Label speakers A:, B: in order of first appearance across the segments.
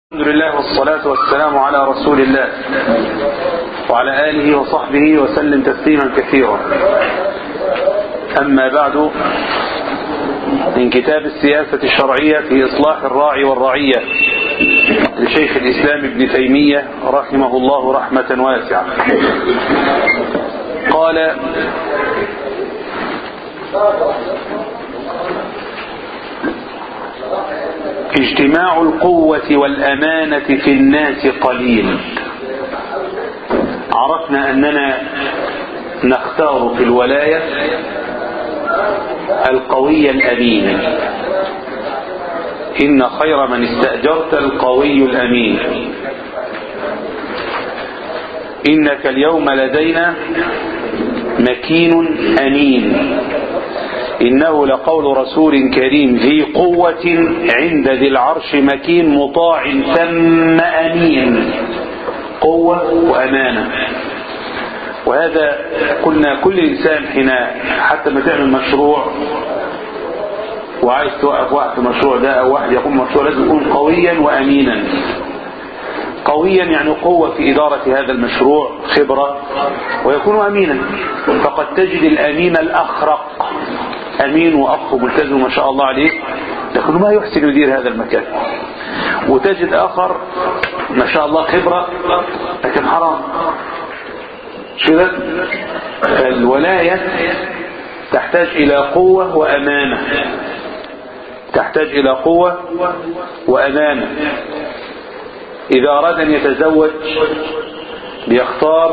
A: الحمد لله والصلاة والسلام على رسول الله وعلى آله وصحبه وسلم تسليما كثيرا أما بعد من كتاب السياسة الشرعية في إصلاح الراعي والرعية لشيخ الإسلام ابن تيمية رحمه الله رحمة واسعة قال اجتماع القوة والأمانة في الناس قليل عرفنا أننا نختار في الولاية القوي الأمين إن خير من استأجرت القوي الأمين إنك اليوم لدينا مكين أمين إنه لقول رسول كريم ذي قوة عند ذي العرش مكين مطاع ثم أمين قوة وأمانة وهذا قلنا كل إنسان حين حتى ما تعمل مشروع وعايز توقف واحد في المشروع ده أو واحد يقوم مشروع لازم يكون قويا وأمينا قويا يعني قوة في إدارة هذا المشروع خبرة ويكون أمينا فقد تجد الأمين الأخرق أمين وأخ ملتزم ما شاء الله عليه لكنه ما يحسن يدير هذا المكان وتجد آخر ما شاء الله خبرة لكن حرام شو ده الولاية تحتاج إلى قوة وأمانة تحتاج إلى قوة وأمانة إذا أراد أن يتزوج بيختار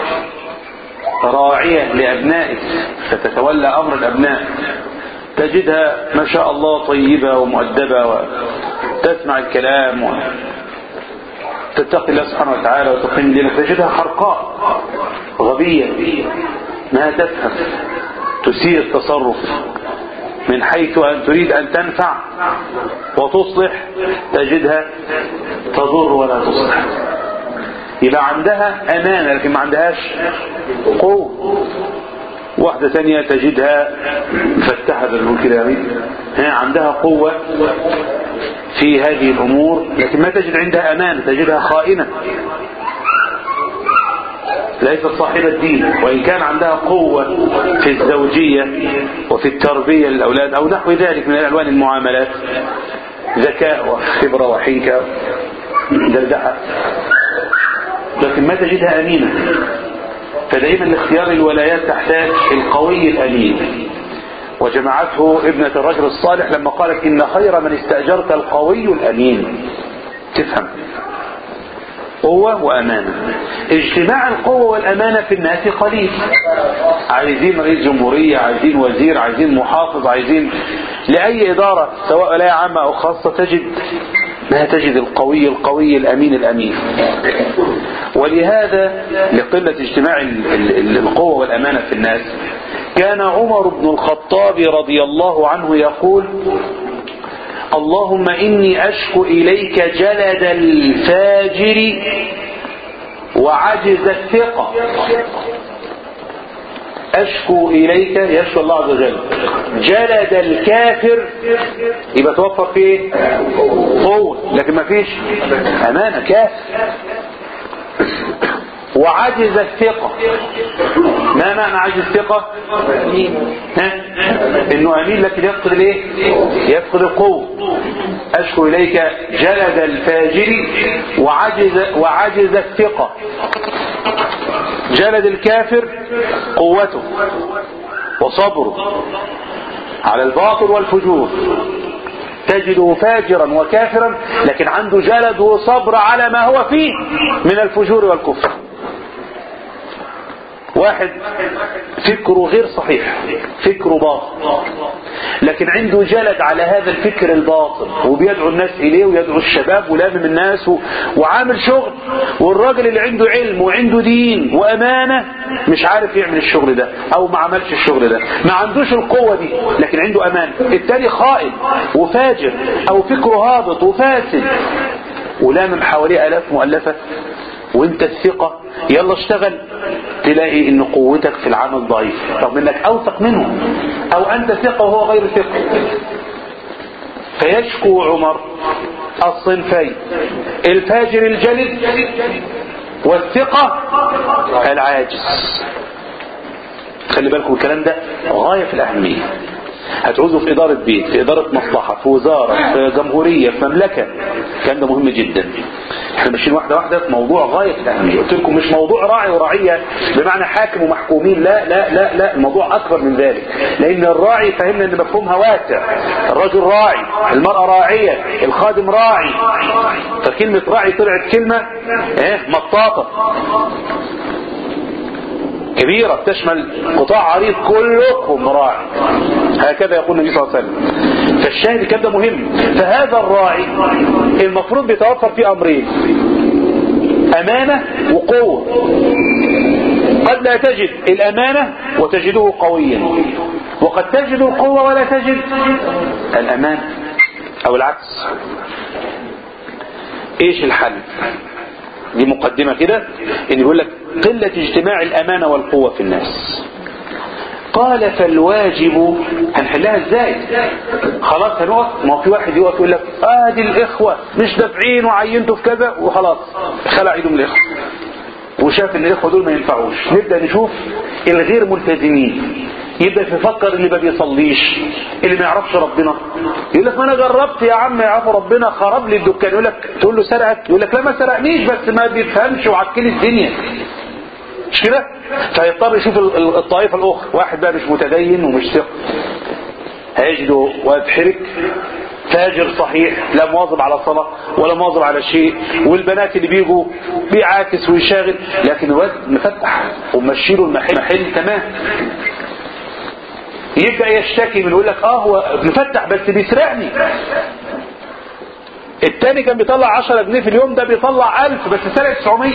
A: راعية لأبنائه فتتولى أمر الأبناء تجدها ما شاء الله طيبة ومؤدبة وتسمع الكلام وتتقي الله سبحانه وتعالى وتقيم دينك تجدها حرقاء غبية ما تفهم تسيء التصرف من حيث أن تريد أن تنفع وتصلح تجدها تضر ولا تصلح يبقى عندها أمانة لكن ما عندهاش قوة واحدة ثانية تجدها مفتحة بالنقول كده يعني عندها قوة في هذه الأمور لكن ما تجد عندها أمانة تجدها خائنة ليست صاحبة دين وإن كان عندها قوة في الزوجية وفي التربية للأولاد أو نحو ذلك من ألوان المعاملات ذكاء وخبرة وحنكة دردحة لكن ما تجدها أمينة فدائما لاختيار الولايات تحتاج القوي الأمين وجمعته ابنة الرجل الصالح لما قالت إن خير من استأجرت القوي الأمين تفهم قوة وأمانة اجتماع القوة والأمانة في الناس قليل عايزين رئيس جمهورية عايزين وزير عايزين محافظ عايزين لأي إدارة سواء ولاية عامة أو خاصة تجد ما تجد القوي القوي الأمين الأمين ولهذا لقلة اجتماع القوة والأمانة في الناس كان عمر بن الخطاب رضي الله عنه يقول اللهم إني أشكو إليك جلد الفاجر وعجز الثقة أشكو إليك يشكو الله عز وجل جلد الكافر يبقى توفر فيه قوة لكن ما فيش أمانة كافر وعجز الثقة ما معنى عجز الثقة ها؟ انه امين لكن يفقد الايه يفقد القوة اشكو اليك جلد الفاجر وعجز وعجز الثقة جلد الكافر قوته وصبره على الباطل والفجور تجده فاجرا وكافرا لكن عنده جلد وصبر على ما هو فيه من الفجور والكفر واحد فكره غير صحيح فكره باطل لكن عنده جلد على هذا الفكر الباطل وبيدعو الناس إليه ويدعو الشباب ولامم الناس و... وعامل شغل والراجل اللي عنده علم وعنده دين وأمانة مش عارف يعمل الشغل ده أو ما عملش الشغل ده ما عندوش القوة دي لكن عنده أمانة التاني خائن وفاجر أو فكره هابط وفاسد ولامم حواليه آلاف مؤلفة وانت الثقة يلا اشتغل تلاقي ان قوتك في العمل ضعيف رغم انك اوثق منه او انت ثقة وهو غير ثقة فيشكو عمر الصنفين الفاجر الجلد والثقة العاجز خلي بالكم الكلام ده غاية في الأهمية هتعوزوا في إدارة بيت في إدارة مصلحة في وزارة في جمهورية في مملكة الكلام ده مهم جدا احنا ماشيين واحدة واحدة في موضوع غاية في الأهمية قلت لكم مش موضوع راعي ورعية بمعنى حاكم ومحكومين لا لا لا لا الموضوع أكبر من ذلك لأن الراعي فهمنا أن مفهومها واسع الرجل راعي المرأة راعية الخادم راعي فكلمة راعي طلعت كلمة ايه مطاطة كبيرة بتشمل قطاع عريض كلكم راعي هكذا يقول النبي صلى الله عليه وسلم فالشاهد كده مهم فهذا الراعي المفروض بيتوفر فيه أمرين أمانة وقوة قد لا تجد الأمانة وتجده قويا وقد تجد القوة ولا تجد الأمانة أو العكس إيش الحل دي مقدمة كده ان يقول لك قلة اجتماع الامانة والقوة في الناس قال فالواجب هنحلها ازاي خلاص هنقف ما هو في واحد يقف يقول لك ادي الاخوة مش دافعين وعينتوا في كذا وخلاص خلع ايده من الاخوة وشاف ان الاخوة دول ما ينفعوش نبدأ نشوف الغير ملتزمين يبدأ يفكر اللي ما بيصليش اللي ما يعرفش ربنا يقول لك ما انا جربت يا عم يعرف ربنا خرب لي الدكان يقول لك تقول له سرقك يقول لك لا ما سرقنيش بس ما بيفهمش وعكلي الدنيا مش كده فيضطر يشوف الطائفة الاخرى واحد بقى مش متدين ومش ثقة هيجده واقف حرك فاجر صحيح لا مواظب على صلاة ولا مواظب على شيء والبنات اللي بيجوا بيعاكس ويشاغل لكن الواد مفتح ومشيله المحل محل تمام يبدأ يشتكي من يقول لك اه هو مفتح بس بيسرقني التاني كان بيطلع 10 جنيه في اليوم ده بيطلع 1000 بس سرق 900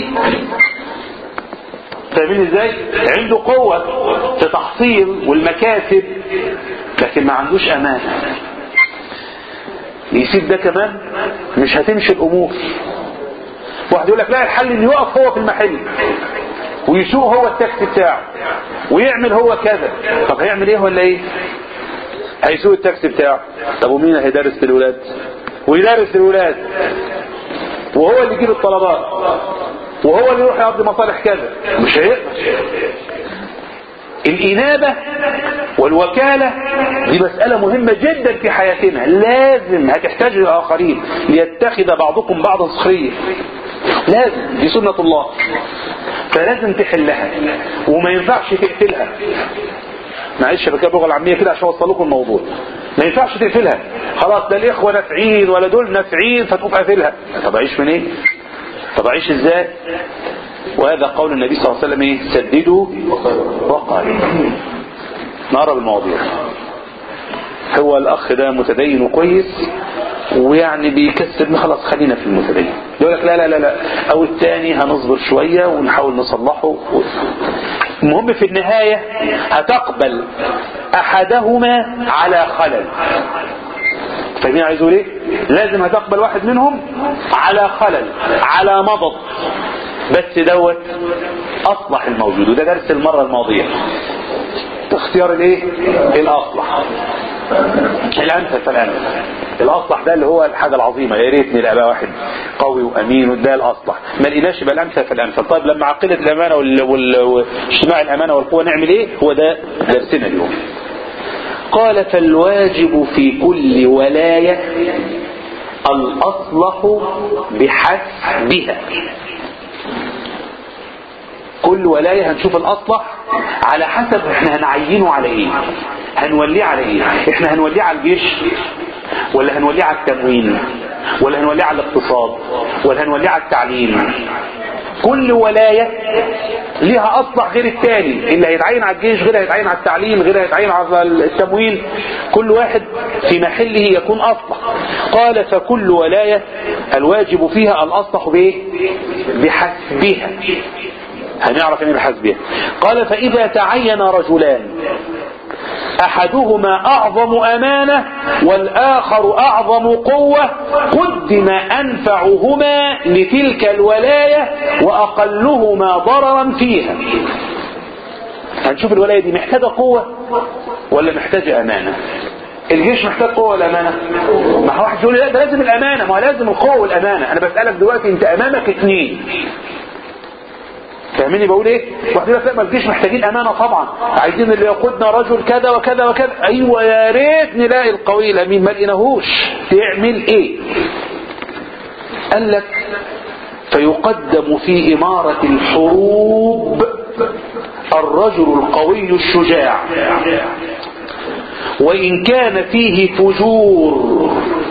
A: فاهمين ازاي عنده قوة في تحصيل والمكاسب لكن ما عندوش امانة يسيب ده كمان مش هتمشي الامور واحد يقول لك لا الحل ان يقف هو في المحل ويسوق هو التاكسي بتاعه ويعمل هو كذا طب هيعمل ايه ولا ايه هيسوق التاكسي بتاعه طب ومين هيدرس الولاد ويدرس الولاد وهو اللي يجيب الطلبات وهو اللي يروح يقضي مصالح كذا مش هيقدر الإنابة والوكالة دي مسألة مهمة جدا في حياتنا لازم هتحتاج للآخرين ليتخذ بعضكم بعضا سخرية لازم دي سنة الله فلازم تحلها وما ينفعش تقتلها معلش بكده اللغه العاميه كده عشان اوصل لكم الموضوع ما ينفعش تقفلها خلاص ده الاخوه نافعين ولا دول نافعين فتقوم قافلها طب اعيش من ايه طب اعيش ازاي وهذا قول النبي صلى الله عليه وسلم ايه سددوا وقاربوا نقرب المواضيع هو الاخ ده متدين وكويس ويعني بيكسب خلاص خلينا في المتدين يقول لك لا لا لا لا او الثاني هنصبر شوية ونحاول نصلحه المهم في النهاية هتقبل احدهما على خلل فاهمين عايز اقول ايه لازم هتقبل واحد منهم على خلل على مضض بس دوت اصلح الموجود وده درس المرة الماضية اختيار الايه الاصلح الانسب فالانسب الاصلح ده اللي هو الحاجة العظيمة يا ريت نلاقي بقى واحد قوي وامين وده الاصلح ما لقيناش يبقى الامثل فالامثل طيب لما عقلة الامانة واجتماع الامانة والقوة نعمل ايه هو ده درسنا اليوم قال فالواجب في كل ولاية الاصلح بحسبها كل ولاية هنشوف الأصلح على حسب احنا هنعينه على ايه هنوليه على ايه احنا هنوليه على الجيش ولا هنوليه على التموين ولا هنوليه على الاقتصاد ولا هنوليه على التعليم كل ولاية ليها أصلح غير التاني اللي هيتعين على الجيش غير هيتعين على التعليم غير هيتعين على التموين كل واحد في محله يكون أصلح قال فكل ولاية الواجب فيها الأصلح بإيه بحسبها هنعرف ان بحسبها قال فإذا تعين رجلان أحدهما أعظم أمانة والآخر أعظم قوة قدم أنفعهما لتلك الولاية وأقلهما ضررا فيها هنشوف الولاية دي محتاجة قوة ولا محتاجة أمانة الجيش محتاج قوة ولا أمانة ما هو واحد يقول لي لا ده لازم الأمانة ما هو لازم القوة والأمانة أنا بسألك دلوقتي أنت أمامك اثنين فاهميني بقول ايه واحد يقول لك لا ما الجيش محتاجين امانه طبعا عايزين اللي يقودنا رجل كذا وكذا وكذا ايوه يا ريت نلاقي القوي الامين ما لقيناهوش تعمل ايه قال لك فيقدم في اماره الحروب الرجل القوي الشجاع وان كان فيه فجور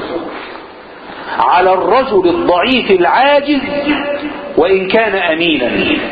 A: على الرجل الضعيف العاجز وإن كان أمينا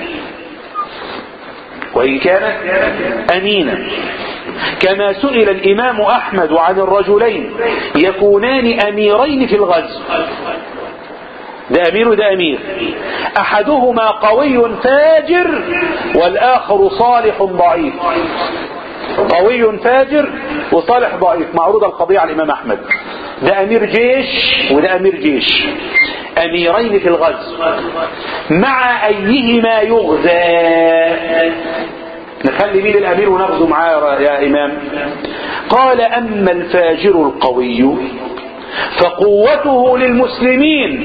A: وإن كان أمينا كما سئل الإمام أحمد عن الرجلين يكونان أميرين في الغزو ده أمير وده أمير أحدهما قوي فاجر والآخر صالح ضعيف قوي فاجر وصالح ضعيف معروضة القضية على الإمام أحمد ده أمير جيش وده أمير جيش أميرين في الغزو مع أيهما يغزى نخلي مين الأمير ونغزو معاه يا إمام قال أما الفاجر القوي فقوته للمسلمين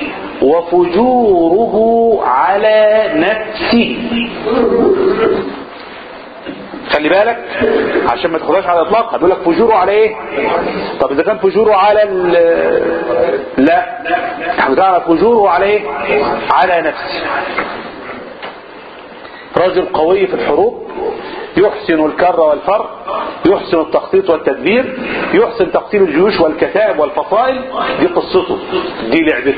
A: وفجوره على نفسه خلي بالك عشان ما تاخدهاش على الاطلاق هتقول لك فجوره على ايه طب اذا كان فجوره على ال لا احنا على فجوره على ايه على نفسه رجل قوي في الحروب يحسن الكر والفر يحسن التخطيط والتدبير يحسن تقسيم الجيوش والكتائب والفصائل دي قصته دي لعبته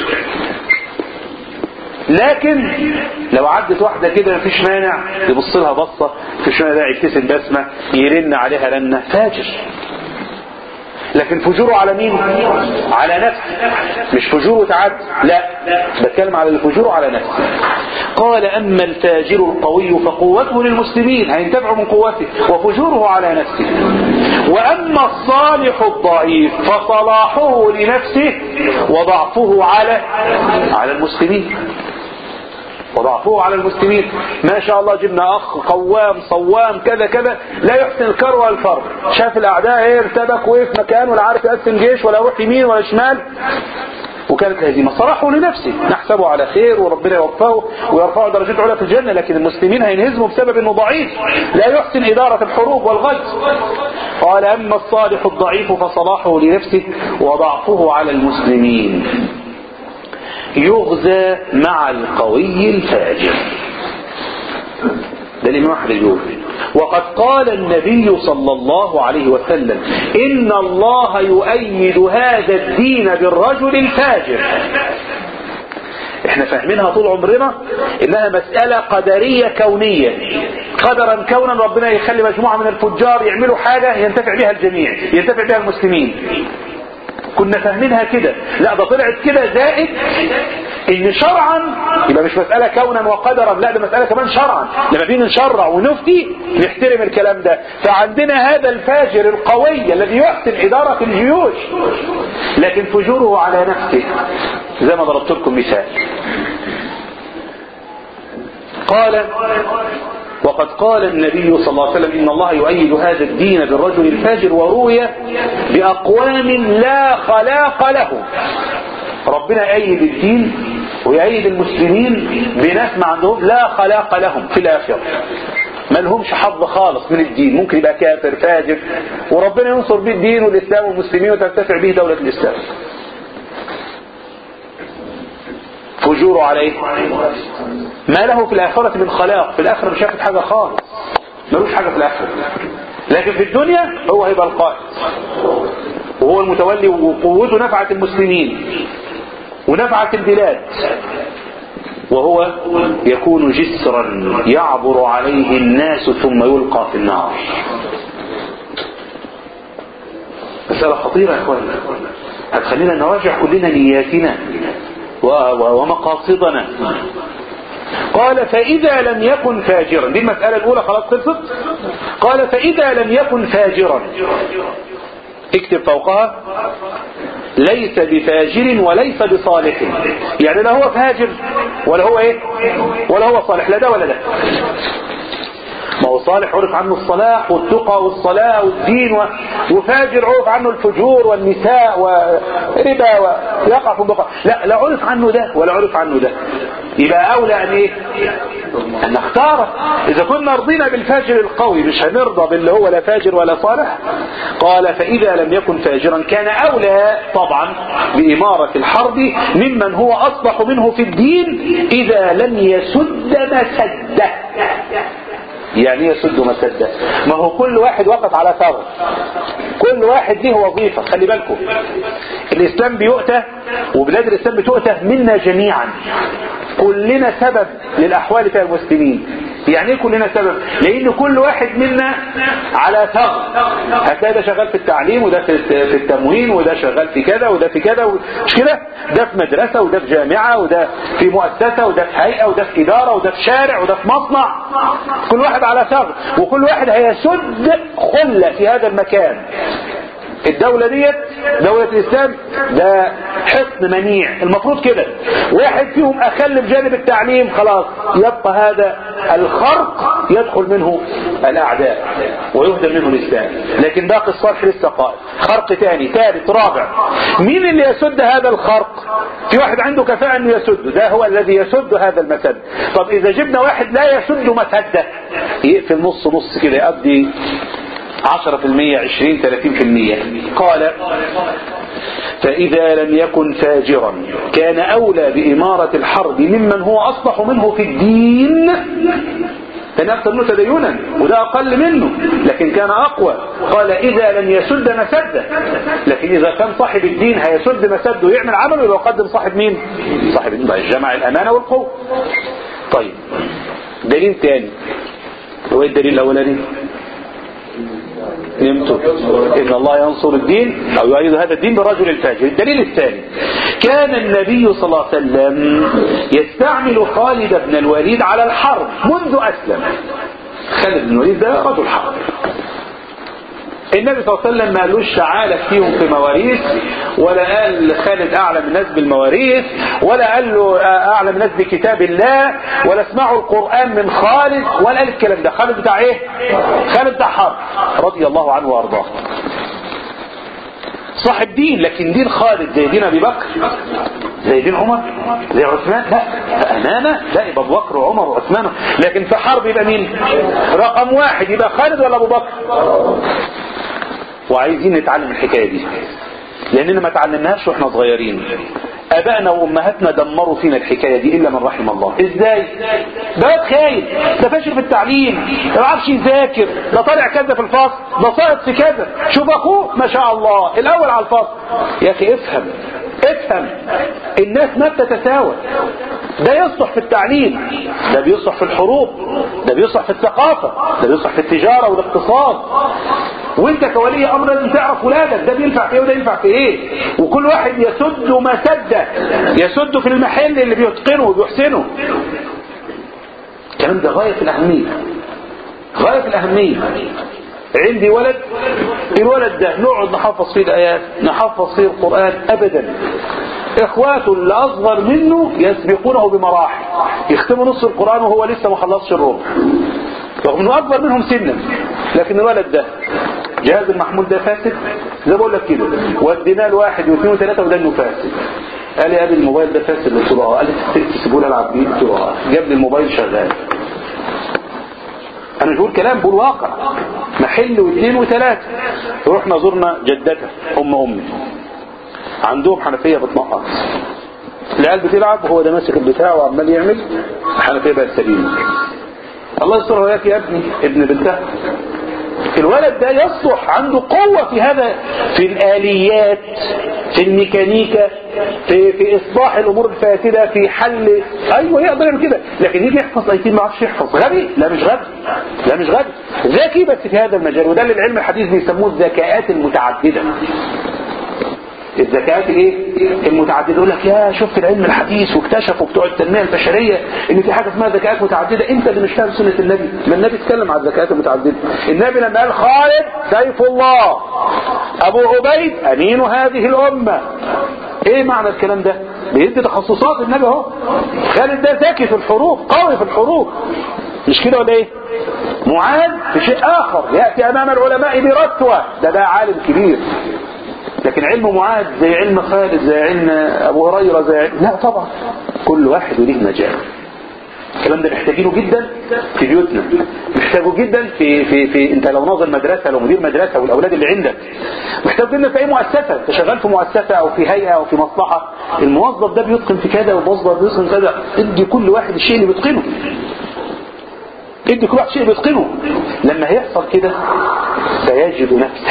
A: لكن لو عدت واحدة كده مفيش مانع يبص لها بصة مفيش مانع ده يبتسم بسمة يرن عليها رنة فاجر لكن فجوره على مين على نفسه مش فجوره تعد لا بتكلم على الفجور على نفسه قال أما الفاجر القوي فقوته للمسلمين هينتفع من قوته وفجوره على نفسه وأما الصالح الضعيف فصلاحه لنفسه وضعفه على على المسلمين وضعفوه على المسلمين ما شاء الله جبنا اخ قوام صوام كذا كذا لا يحسن الكر والفر شاف الاعداء ايه ارتبك وقف مكان ولا عارف يقسم جيش ولا يروح يمين ولا شمال وكانت هزيمه صلاحه لنفسه نحسبه على خير وربنا يوفقه ويرفعه درجات علا في الجنه لكن المسلمين هينهزموا بسبب انه ضعيف لا يحسن اداره الحروب والغزو قال اما الصالح الضعيف فصلاحه لنفسه وضعفه على المسلمين يغزى مع القوي الفاجر ده الإمام أحمد يقول وقد قال النبي صلى الله عليه وسلم إن الله يؤيد هذا الدين بالرجل الفاجر احنا فاهمينها طول عمرنا انها مسألة قدرية كونية قدرا كونا ربنا يخلي مجموعة من الفجار يعملوا حاجة ينتفع بها الجميع ينتفع بها المسلمين كنا فاهمينها كده لا ده طلعت كده زائد ان شرعا يبقى مش مسألة كونا وقدرا لا ده مسألة كمان شرعا لما بيجي نشرع ونفتي نحترم الكلام ده فعندنا هذا الفاجر القوي الذي يحسن إدارة الجيوش لكن فجوره على نفسه زي ما ضربت لكم مثال قال وقد قال النبي صلى الله عليه وسلم إن الله يؤيد هذا الدين بالرجل الفاجر وروي بأقوام لا خلاق له ربنا يأيد الدين ويأيد المسلمين بناس ما عندهم لا خلاق لهم في الآخرة ما لهمش حظ خالص من الدين ممكن يبقى كافر فاجر وربنا ينصر به الدين والإسلام والمسلمين وترتفع به دولة الإسلام فجوره عليه ما له في الآخرة من خلاق في الآخرة مش هياخد حاجة خالص ملوش حاجة في الآخرة لكن في الدنيا هو هيبقى القائد وهو المتولي وقوته نفعت المسلمين ونفعت البلاد وهو يكون جسرا يعبر عليه الناس ثم يلقى في النار مسألة خطيرة يا اخوانا هتخلينا نراجع كلنا نياتنا ومقاصدنا قال فإذا لم يكن فاجرا دي المسألة الأولى خلاص خلصت قال فإذا لم يكن فاجرا اكتب فوقها ليس بفاجر وليس بصالح يعني لا هو فاجر ولا هو ايه ولا هو صالح لا ده ولا ده ما هو صالح عرف عنه الصلاح والتقى والصلاة والدين و... وفاجر عرف عنه الفجور والنساء وربا ويقع في البقاء لا لا عرف عنه ده ولا عرف عنه ده يبقى أولى أن إيه أن نختاره إذا كنا رضينا بالفاجر القوي مش هنرضى باللي هو لا فاجر ولا صالح قال فإذا لم يكن فاجرا كان أولى طبعا بإمارة الحرب ممن هو أصلح منه في الدين إذا لم يسد مسده يعني يسد مسده ما هو كل واحد وقف على ثغر كل واحد ليه وظيفة خلي بالكم الإسلام بيؤتى وبلاد الإسلام بتؤتى منا جميعا كلنا سبب للأحوال في المسلمين يعني ايه كلنا سبب لان كل واحد منا على ثغر هتلاقي ده شغال في التعليم وده في في التموين وده شغال في كذا وده في كذا مش كده ده في مدرسة وده في جامعة وده في مؤسسة وده في هيئة وده في إدارة وده في شارع وده في مصنع كل واحد على ثغر وكل واحد هيسد خلة في هذا المكان الدولة ديت دولة الإسلام ده حصن منيع المفروض كده واحد فيهم أخل بجانب التعليم خلاص يبقى هذا الخرق يدخل منه الأعداء ويهدم منه الإسلام لكن باقي الصالح لسه قائم خرق ثاني ثالث رابع مين اللي يسد هذا الخرق في واحد عنده كفاءة انه يسد ده هو الذي يسد هذا المسد طب اذا جبنا واحد لا يسد مسده يقفل نص نص كده يقضي عشرة في المية عشرين ثلاثين في المية قال فإذا لم يكن فاجرا كان أولى بإمارة الحرب ممن هو أصلح منه في الدين كان أكثر منه تدينا وده أقل منه لكن كان أقوى قال إذا لم يسد مسده لكن إذا كان صاحب الدين هيسد مسده ويعمل عمله يبقى يقدم صاحب مين صاحب الدين بقى جمع الأمانة والقوة طيب دليل تاني هو الدليل الأولاني نمتم إن الله ينصر الدين أو يؤيد هذا الدين برجل الفاجر الدليل الثاني كان النبي صلى الله عليه وسلم يستعمل خالد بن الوليد على الحرب منذ أسلم خالد بن الوليد ده رجل حرب النبي صلى الله عليه وسلم ما قالوش تعالى فيهم في مواريث ولا قال خالد اعلم الناس بالمواريث ولا قال له اعلم الناس بكتاب الله ولا اسمعوا القرآن من خالد ولا قال الكلام ده خالد بتاع ايه خالد بتاع حرب رضي الله عنه وارضاه صاحب دين لكن دين خالد زي دين ابي بكر زي دين عمر زي عثمان لا امانه لا يبقى ابو بكر وعمر وعثمان لكن في حرب يبقى مين رقم واحد يبقى خالد ولا ابو بكر وعايزين نتعلم الحكايه دي لاننا ما تعلمناهاش واحنا صغيرين ابائنا وامهاتنا دمروا فينا الحكايه دي الا من رحم الله ازاي ده خايف ده فاشل في التعليم ما بيعرفش يذاكر ده طالع كذا في الفصل ده ساقط في كذا شوف اخوه ما شاء الله الاول على الفصل يا اخي افهم افهم الناس ما بتتساوى ده يصلح في التعليم ده بيصلح في الحروب ده بيصلح في الثقافة ده بيصلح في التجارة والاقتصاد وانت كولي امر لازم تعرف ولادك ده بينفع في ايه وده ينفع في ايه وكل واحد يسد مسده يسد في المحل اللي بيتقنه وبيحسنه الكلام ده غاية في الأهمية غاية في الأهمية عندي ولد الولد ده نقعد نحفظ فيه الآيات نحفظ فيه القرآن أبدا إخواته اللي أصغر منه يسبقونه بمراحل يختموا نص القرآن وهو لسه ما خلصش الربع رغم انه اكبر منهم سنا لكن الولد ده جهاز المحمول ده فاسد زي بقول لك كده وديناه لواحد واثنين وثلاثه وده انه فاسد قال لي ابي الموبايل ده فاسد قلت له اه قال لي تسيبوا لي العب بيه قلت له اه جاب لي الموبايل شغال انا مش بقول كلام بقول واقع محل واثنين وثلاثه رحنا زرنا جدتها ام امي عندهم حنفيه بتنقص العيال بتلعب وهو ده ماسك البتاع وعمال يعمل الحنفيه بقت سليمه الله يستر وياك يا ابني ابن بنتها الولد ده يصلح عنده قوة في هذا في الآليات في الميكانيكا في, في إصلاح الأمور الفاسدة في حل أيوة يقدر يعمل كده لكن يجي يحفظ أيتين ما عرفش يحفظ غبي لا مش غبي لا مش غبي ذكي بس في هذا المجال وده اللي العلم الحديث بيسموه الذكاءات المتعددة الذكاءات ايه المتعدده يقول لك يا شفت العلم الحديث واكتشفوا بتوع التنميه البشريه ان في حاجه اسمها ذكاءات متعدده انت اللي مش فاهم سنه النبي ما النبي اتكلم عن الذكاءات المتعدده النبي لما قال خالد سيف الله ابو عبيد امين هذه الامه ايه معنى الكلام ده بيدي تخصصات النبي اهو خالد ده ذكي في الحروب قوي في الحروب مش كده ولا ايه معاذ في شيء اخر يأتي امام العلماء برتوة ده ده عالم كبير لكن علم معاذ زي علم خالد زي علم ابو هريرة زي علم لا طبعا كل واحد له مجال الكلام ده محتاجينه جدا في بيوتنا محتاجه جدا في في في انت لو ناظر مدرسه لو مدير مدرسه والاولاد اللي عندك محتاج جدا في اي مؤسسه انت شغال في مؤسسه او في هيئه او في مصلحه الموظف ده بيتقن في كذا والموظف ده بيتقن كذا ادي كل واحد الشيء اللي بيتقنه ادي كل واحد شيء بيتقنه لما هيحصل كده سيجد نفسه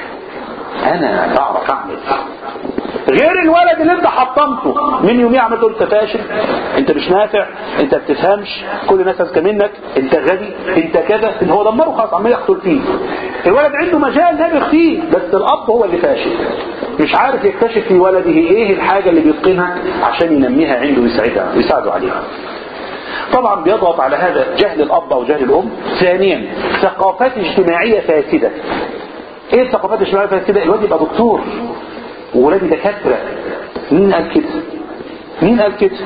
A: انا بعرف اعمل غير الولد اللي انت حطمته من يوميه عملت انت فاشل انت مش نافع انت بتفهمش كل الناس اذكى منك انت غبي انت كذا ان هو دمره خلاص عمال يقتل فيه الولد عنده مجال نابغ فيه بس الاب هو اللي فاشل مش عارف يكتشف في ولده ايه الحاجه اللي بيتقنها عشان ينميها عنده ويساعدها ويساعده عليها طبعا بيضغط على هذا جهل الاب او جهل الام ثانيا ثقافات اجتماعيه فاسده ايه الثقافات الاجتماعيه الفاسده الواد يبقى دكتور وولادي دكاتره مين قال كده مين قال كده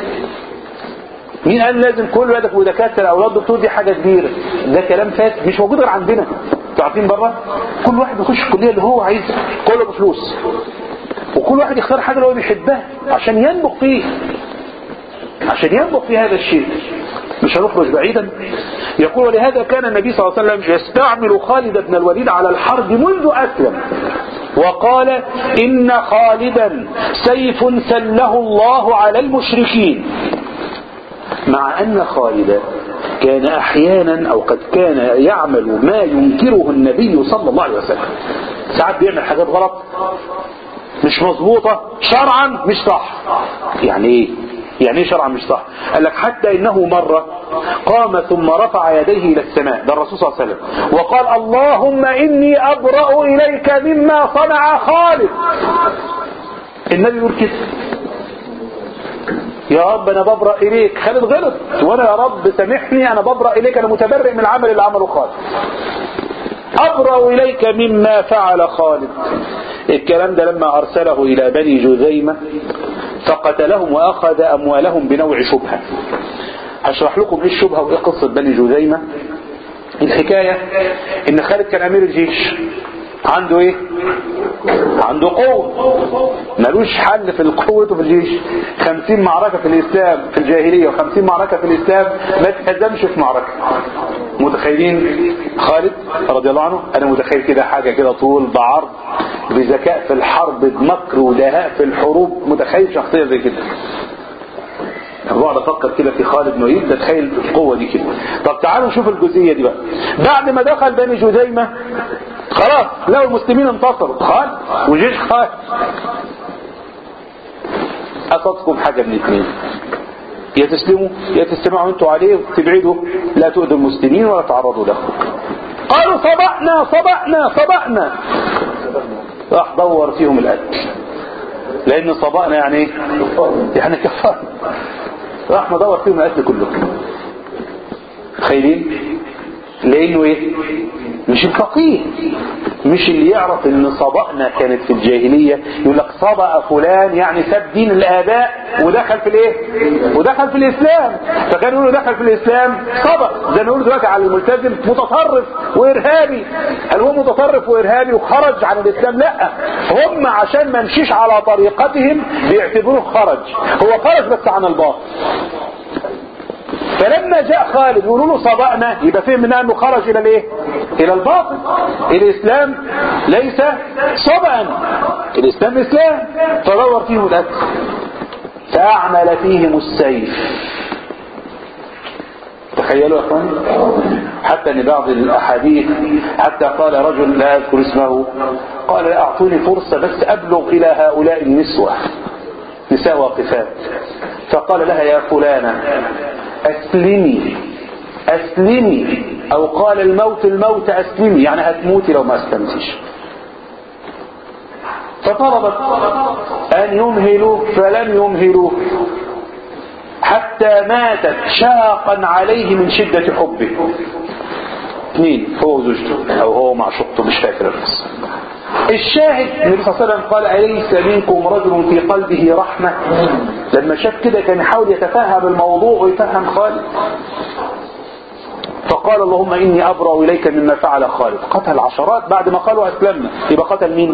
A: مين قال لازم كل ولادك يبقوا دكاتره اولاد دكتور دي حاجه كبيره ده كلام فاسد مش موجود غير عندنا انتوا عارفين بره كل واحد بيخش الكليه اللي هو عايزها كله بفلوس وكل واحد يختار حاجه اللي هو بيحبها عشان ينبغ فيه عشان ينبغ في هذا الشيء مش هنخرج بعيدا يقول ولهذا كان النبي صلى الله عليه وسلم يستعمل خالد بن الوليد على الحرب منذ أسلم وقال إن خالدا سيف سله الله على المشركين مع أن خالدا كان أحيانا أو قد كان يعمل ما ينكره النبي صلى الله عليه وسلم ساعات بيعمل حاجات غلط مش مظبوطة شرعا مش صح يعني ايه يعني ايه شرعا مش صح قال لك حتى انه مرة قام ثم رفع يديه الى السماء ده الرسول صلى الله عليه وسلم وقال اللهم اني ابرأ اليك مما صنع خالد النبي يقول كده يا رب انا ببرأ اليك خالد غلط وانا يا رب سامحني انا ببرأ اليك انا متبرئ من العمل اللي عمله خالد ابرأ اليك مما فعل خالد الكلام ده لما ارسله الى بني جذيمة فقتلهم واخذ اموالهم بنوع شبهة هشرح لكم ايه الشبهة وايه قصة بني جذيمة الحكاية ان خالد كان امير الجيش عنده ايه عنده قوة ملوش حل في القوة في الجيش خمسين معركة في الاسلام في الجاهلية وخمسين معركة في الاسلام ما تهزمش في معركة متخيلين خالد رضي الله عنه انا متخيل كده حاجة كده طول بعرض بذكاء في الحرب بمكر ودهاء في الحروب متخيل شخصية زي كده بقعد افكر كده في خالد بن وليد بتخيل القوة دي كده طب تعالوا نشوف الجزئية دي بقى بعد ما دخل بني جذيمة خلاص لو المسلمين انتصروا خالد وجيش خالد قصدكم حاجة من اثنين يا تسلموا يا تستمعوا انتوا عليه وتبعدوا لا تؤذوا المسلمين ولا تعرضوا له قالوا صبأنا صبأنا صبأنا راح دور فيهم القتل لان صبأنا يعني ايه يعني كفار راح مدور فيهم القتل كلهم تخيلين لانه ايه مش الفقيه مش اللي يعرف ان صبأنا كانت في الجاهلية يقول لك صبأ فلان يعني ساب دين الآباء ودخل في الايه ودخل في الإسلام فكانوا يقولوا دخل في الإسلام صبأ زي ما يقولوا دلوقتي على الملتزم متطرف وإرهابي هل هو متطرف وإرهابي وخرج عن الإسلام لا هم عشان ما نمشيش على طريقتهم بيعتبروه خرج هو خرج بس عن الباطل فلما جاء خالد يقولوا له صبأنا يبقى فهم منها انه خرج الى الايه الى الباطل الاسلام ليس صبأا الاسلام اسلام فدور فيهم القتل فاعمل فيهم السيف تخيلوا يا اخوان حتى ان بعض الاحاديث حتى قال رجل لا اذكر اسمه قال اعطوني فرصة بس ابلغ الى هؤلاء النسوة نساء واقفات فقال لها يا فلانة اسلمي اسلمي او قال الموت الموت اسلمي يعني هتموتي لو ما اسلمتيش فطلبت ان يمهلوه فلم يمهلوه حتى ماتت شاقا عليه من شدة حبه اثنين هو وزوجته او هو معشوقته مش فاكر القصه الشاهد النبي صلى الله عليه وسلم قال أليس منكم رجل في قلبه رحمة لما شاف كده كان يحاول يتفهم الموضوع ويفهم خالد فقال اللهم إني أبرأ إليك مما فعل خالد قتل عشرات بعد ما قالوا أسلمنا يبقى قتل مين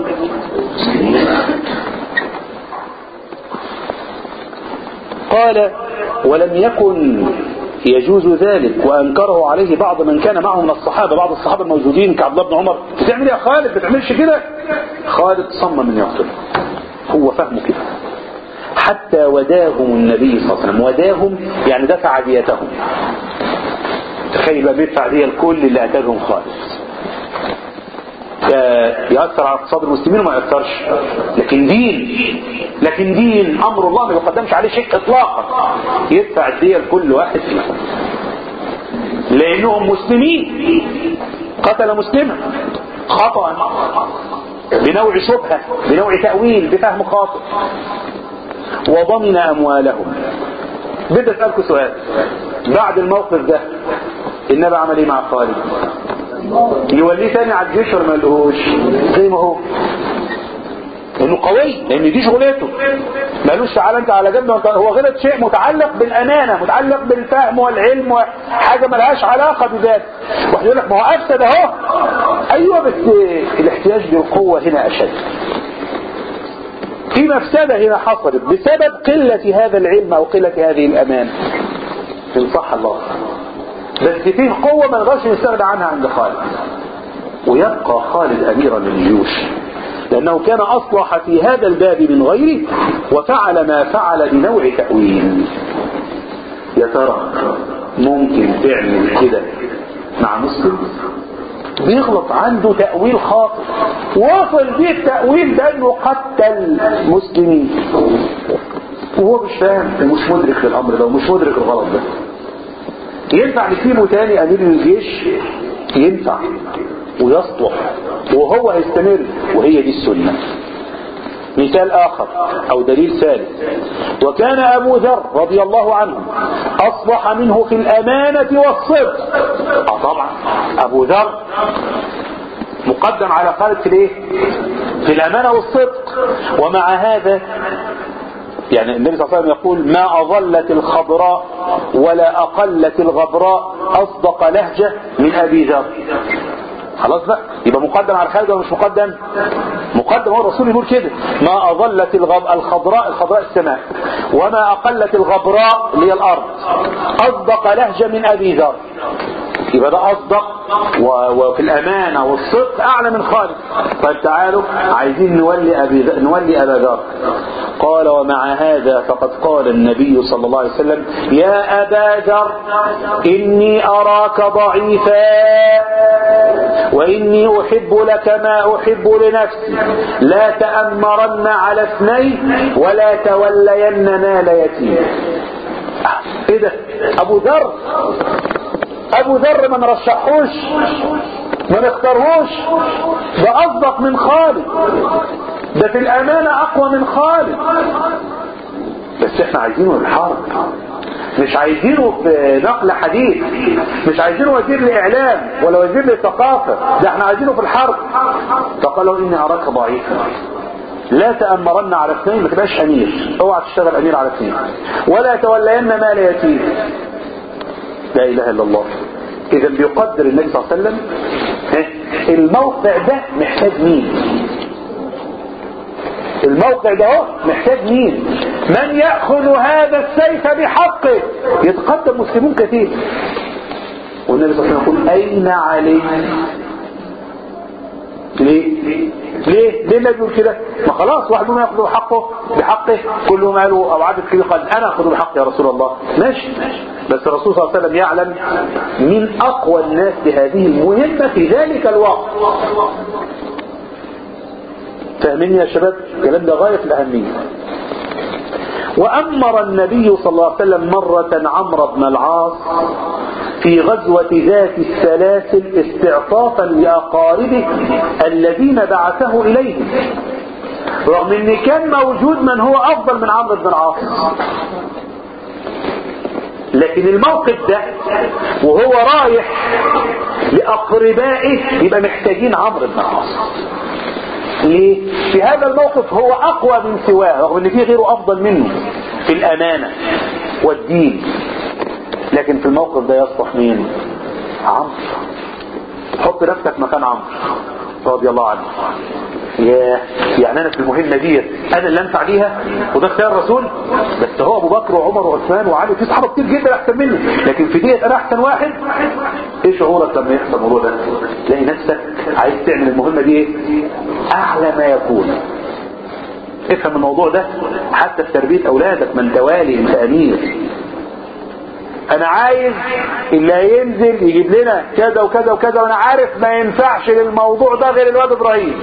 A: قال ولم يكن يجوز ذلك وأنكره عليه بعض من كان معه من الصحابة بعض الصحابة الموجودين كعبد الله بن عمر بتعمل يا خالد بتعملش كده خالد صمم من يقتله هو فهمه كده حتى وداهم النبي صلى الله عليه وسلم وداهم يعني دفع ديتهم تخيل بقى بيدفع دي الكل اللي قتلهم خالد يأثر على اقتصاد المسلمين وما يأثرش لكن دين لكن دين أمر الله ما يقدمش عليه شيء إطلاقا يدفع الدية لكل واحد فيهم لأنهم مسلمين قتل مسلما خطأ بنوع شبهة بنوع تأويل بفهم خاطئ وضمن أموالهم بدي أسألكم سؤال بعد الموقف ده النبي عمل ايه مع خالد يوليه تاني على الجيش ولا ما يقولهوش زي ما هو لانه قوي لان دي شغلته مالوش تعالى انت على جنب هو غلط شيء متعلق بالامانه متعلق بالفهم والعلم وحاجه ملهاش علاقه بذات واحد يقول لك ما هو افسد اهو ايوه بس الاحتياج للقوه هنا اشد في مفسده هنا حصلت بسبب قله هذا العلم او قله هذه الامانه ان صح الله بس فيه قوة ما نقدرش نستغنى عنها عند خالد ويبقى خالد أميرا للجيوش لأنه كان أصلح في هذا الباب من غيره وفعل ما فعل بنوع تأويل يا ترى ممكن تعمل كده مع مسلم بيغلط عنده تأويل خاطئ وصل بيه التأويل ده انه قتل مسلمين وهو مش فاهم ومش مدرك للأمر ده ومش مدرك الغلط ده ينفع نسيبه تاني امير الجيش ينفع ويصلح وهو هيستمر وهي دي السنة مثال آخر أو دليل ثالث وكان أبو ذر رضي الله عنه أصبح منه في الأمانة والصدق آه طبعا أبو ذر مقدم على خالد في الايه في الأمانة والصدق ومع هذا يعني النبي صلى الله عليه وسلم يقول ما أظلت الخضراء ولا أقلت الغبراء أصدق لهجة من أبي ذر خلاص بقى يبقى مقدم على خالد ولا مش مقدم مقدم هو الرسول يقول كده ما أظلت الغب... الخضراء الخضراء السماء وما أقلت الغبراء اللي هي الأرض أصدق لهجة من أبي ذر يبقى ده أصدق و... وفي الأمانة والصدق أعلى من خالد طيب تعالوا عايزين نولي أبي ذر... نولي أبا ذر قال ومع هذا فقد قال النبي صلى الله عليه وسلم يا أبا ذر إني أراك ضعيفا وإني أحب لك ما أحب لنفسي لا تأمرن على اثنين ولا تولين مال يتيم ايه ده ابو ذر ابو ذر ما نرشحوش ما نختارهوش ده اصدق من خالد ده في الامانة اقوى من خالد بس احنا عايزينه الحرب مش عايزينه في نقل حديث مش عايزينه وزير الاعلام ولا وزير للثقافة ده احنا عايزينه في الحرب فقالوا اني اراك ضعيفا لا تأمرن على اثنين ما تبقاش امير اوعى تشتغل امير على اثنين ولا تولين مال يتيم لا اله الا الله اذا بيقدر النبي صلى الله عليه وسلم الموقع ده محتاج مين الموقع ده هو محتاج مين من يأخذ هذا السيف بحقه يتقدم مسلمون كثير والنبي صلى الله عليه وسلم يقول اين علي ليه ليه ليه النبي يقول كده ما خلاص واحد منهم ياخذ حقه بحقه كلهم قالوا او عدد كبير قال انا اخذ بحقي يا رسول الله ماشي بس الرسول صلى الله عليه وسلم يعلم من اقوى الناس بهذه المهمه في ذلك الوقت فاهمين يا شباب الكلام ده غايه الاهميه وأمر النبي صلى الله عليه وسلم مرة عمرو بن العاص في غزوة ذات السلاسل استعطافا لأقاربه الذين بعثه إليهم رغم ان كان موجود من هو افضل من عمرو بن العاص لكن الموقف ده وهو رايح لأقربائه يبقى محتاجين عمرو بن العاص ليه؟ في هذا الموقف هو أقوى من سواه رغم أن فيه غيره أفضل منه في الأمانة والدين لكن في الموقف ده يصلح مين؟ عمرو حط نفسك مكان عمرو رضي الله عنه ياه يعني انا في المهمة دي انا اللي انفع ليها وده اختيار الرسول بس هو ابو بكر وعمر وعثمان وعلي في صحابه كتير جدا احسن مني لكن في ديت انا احسن واحد ايه شعورك لما يحصل الموضوع ده تلاقي نفسك عايز تعمل المهمة دي ايه اعلى ما يكون افهم الموضوع ده حتى في تربية اولادك من توالي انت امير انا عايز اللي هينزل يجيب لنا كذا وكذا وكذا وانا عارف ما ينفعش للموضوع ده غير الواد ابراهيم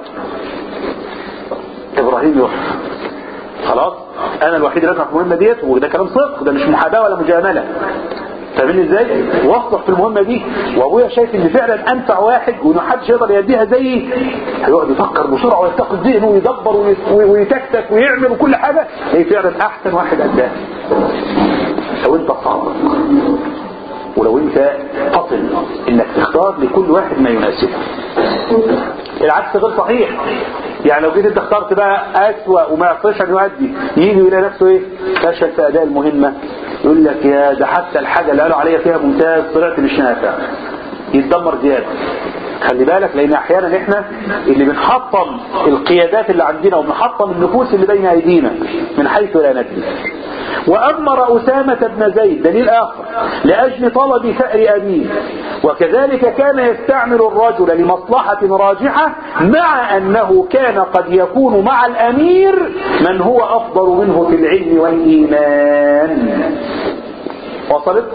A: ابراهيم يروح خلاص انا الوحيد اللي في المهمه ديت وده كلام صدق ده مش محاباه ولا مجامله فاهمين ازاي واثق في المهمه دي وابويا شايف ان فعلا انفع واحد وان محدش يقدر يديها زيي هيقعد يفكر بسرعه ويتقي ذهنه ويدبر ويتكتك ويعمل وكل حاجه هي فعلا احسن واحد اداها لو انت صادق ولو انت قتل انك تختار لكل واحد ما يناسبه العكس غير صحيح يعني لو جيت انت اخترت بقى اسوأ وما يقدرش ان يؤدي يجي يلاقي نفسه ايه فشل في اداء المهمة يقول لك يا ده حتى الحاجة اللي قالوا عليها فيها ممتاز طلعت مش نافع يتدمر زيادة خلي بالك لان احيانا احنا اللي بنحطم القيادات اللي عندنا وبنحطم النفوس اللي بين ايدينا من حيث لا ندري وأمر أسامة بن زيد دليل آخر لأجل طلب ثأر أبيه وكذلك كان يستعمل الرجل لمصلحة راجحة مع أنه كان قد يكون مع الأمير من هو أفضل منه في العلم والإيمان وصلت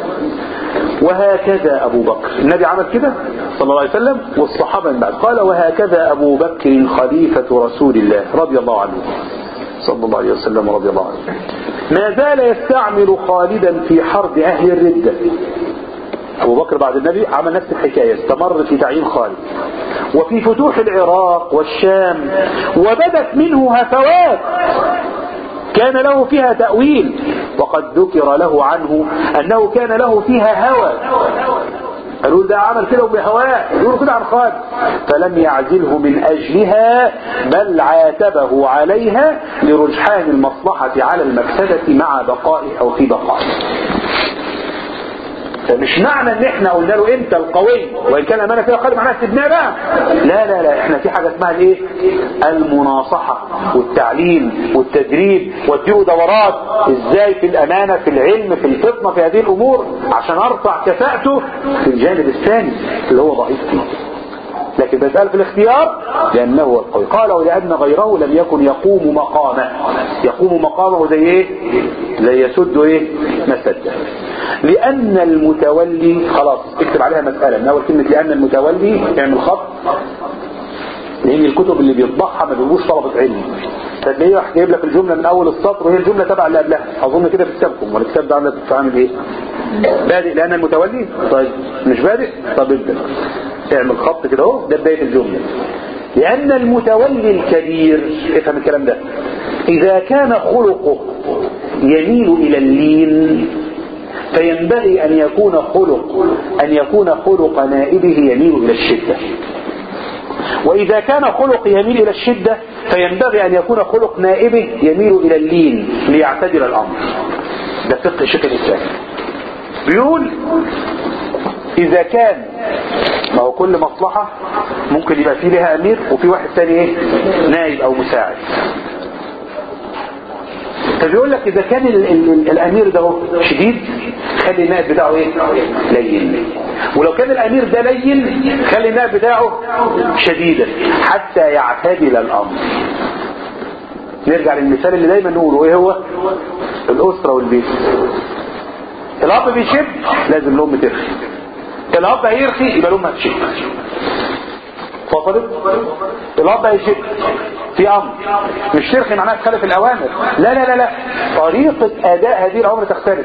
A: وهكذا أبو بكر النبي عمل كده صلى الله عليه وسلم والصحابة من بعد قال وهكذا أبو بكر خليفة رسول الله رضي الله عنه صلى الله عليه وسلم ورضي الله عنه ما زال يستعمل خالدا في حرب أهل الردة أبو بكر بعد النبي عمل نفس الحكاية استمر في تعيين خالد وفي فتوح العراق والشام وبدت منه هفوات كان له فيها تأويل وقد ذكر له عنه أنه كان له فيها هوى قالوا ده عمل كده وبهواه يقولوا كده عن خالد فلم يعزله من أجلها بل عاتبه عليها لرجحان المصلحة على المفسدة مع بقائه أو في بقائه فمش معنى ان احنا قلنا له انت القوي وان كان امانه فيها خالد معناها سيبناه بقى لا لا لا احنا في حاجه اسمها الايه المناصحه والتعليم والتدريب واديله دورات ازاي في الامانه في العلم في الفطنه في هذه الامور عشان ارفع كفاءته في الجانب الثاني اللي هو ضعيف فيه لكن بسأل في الاختيار لأنه هو القوي قال ولأن غيره لم يكن يقوم مقامه يقوم مقامه زي ايه زي يسد ايه مسده لأن المتولي خلاص اكتب عليها مسألة من أول كلمة لأن المتولي اعمل خط لأن الكتب اللي بيطبعها ما بيبقوش طلبة علم فتلاقيه راح جايب لك الجملة من أول السطر وهي الجملة تبع اللي قبلها أظن كده في كتابكم ولا الكتاب ده عندك عامل إيه؟ بادئ لأن المتولي طيب مش بادئ طب ابدأ اعمل خط كده اهو ده بداية الجملة لأن المتولي الكبير افهم الكلام ده إذا كان خلقه يميل إلى اللين فينبغي أن يكون خلق أن يكون خلق نائبه يميل إلى الشدة وإذا كان خلق يميل إلى الشدة فينبغي أن يكون خلق نائبه يميل إلى اللين ليعتدل الأمر ده فقه الشكل الإسلامي بيقول إذا كان ما هو كل مصلحة ممكن يبقى فيه لها أمير وفي واحد ثاني إيه نائب أو مساعد فبيقول لك إذا كان ال ال الأمير ده هو شديد خلي النائب بتاعه إيه لين ولو كان الأمير ده لين خلي النائب بتاعه شديدا حتى يعتدل الأمر نرجع للمثال اللي دايما نقوله إيه هو الأسرة والبيت الأب بيشب لازم الأم ترخي الأب هيرخي يبقى الأم هتشب وصلت الأب هيشب في أمر مش ترخي معناها تخالف الأوامر لا لا لا لا طريقة أداء هذه الأوامر تختلف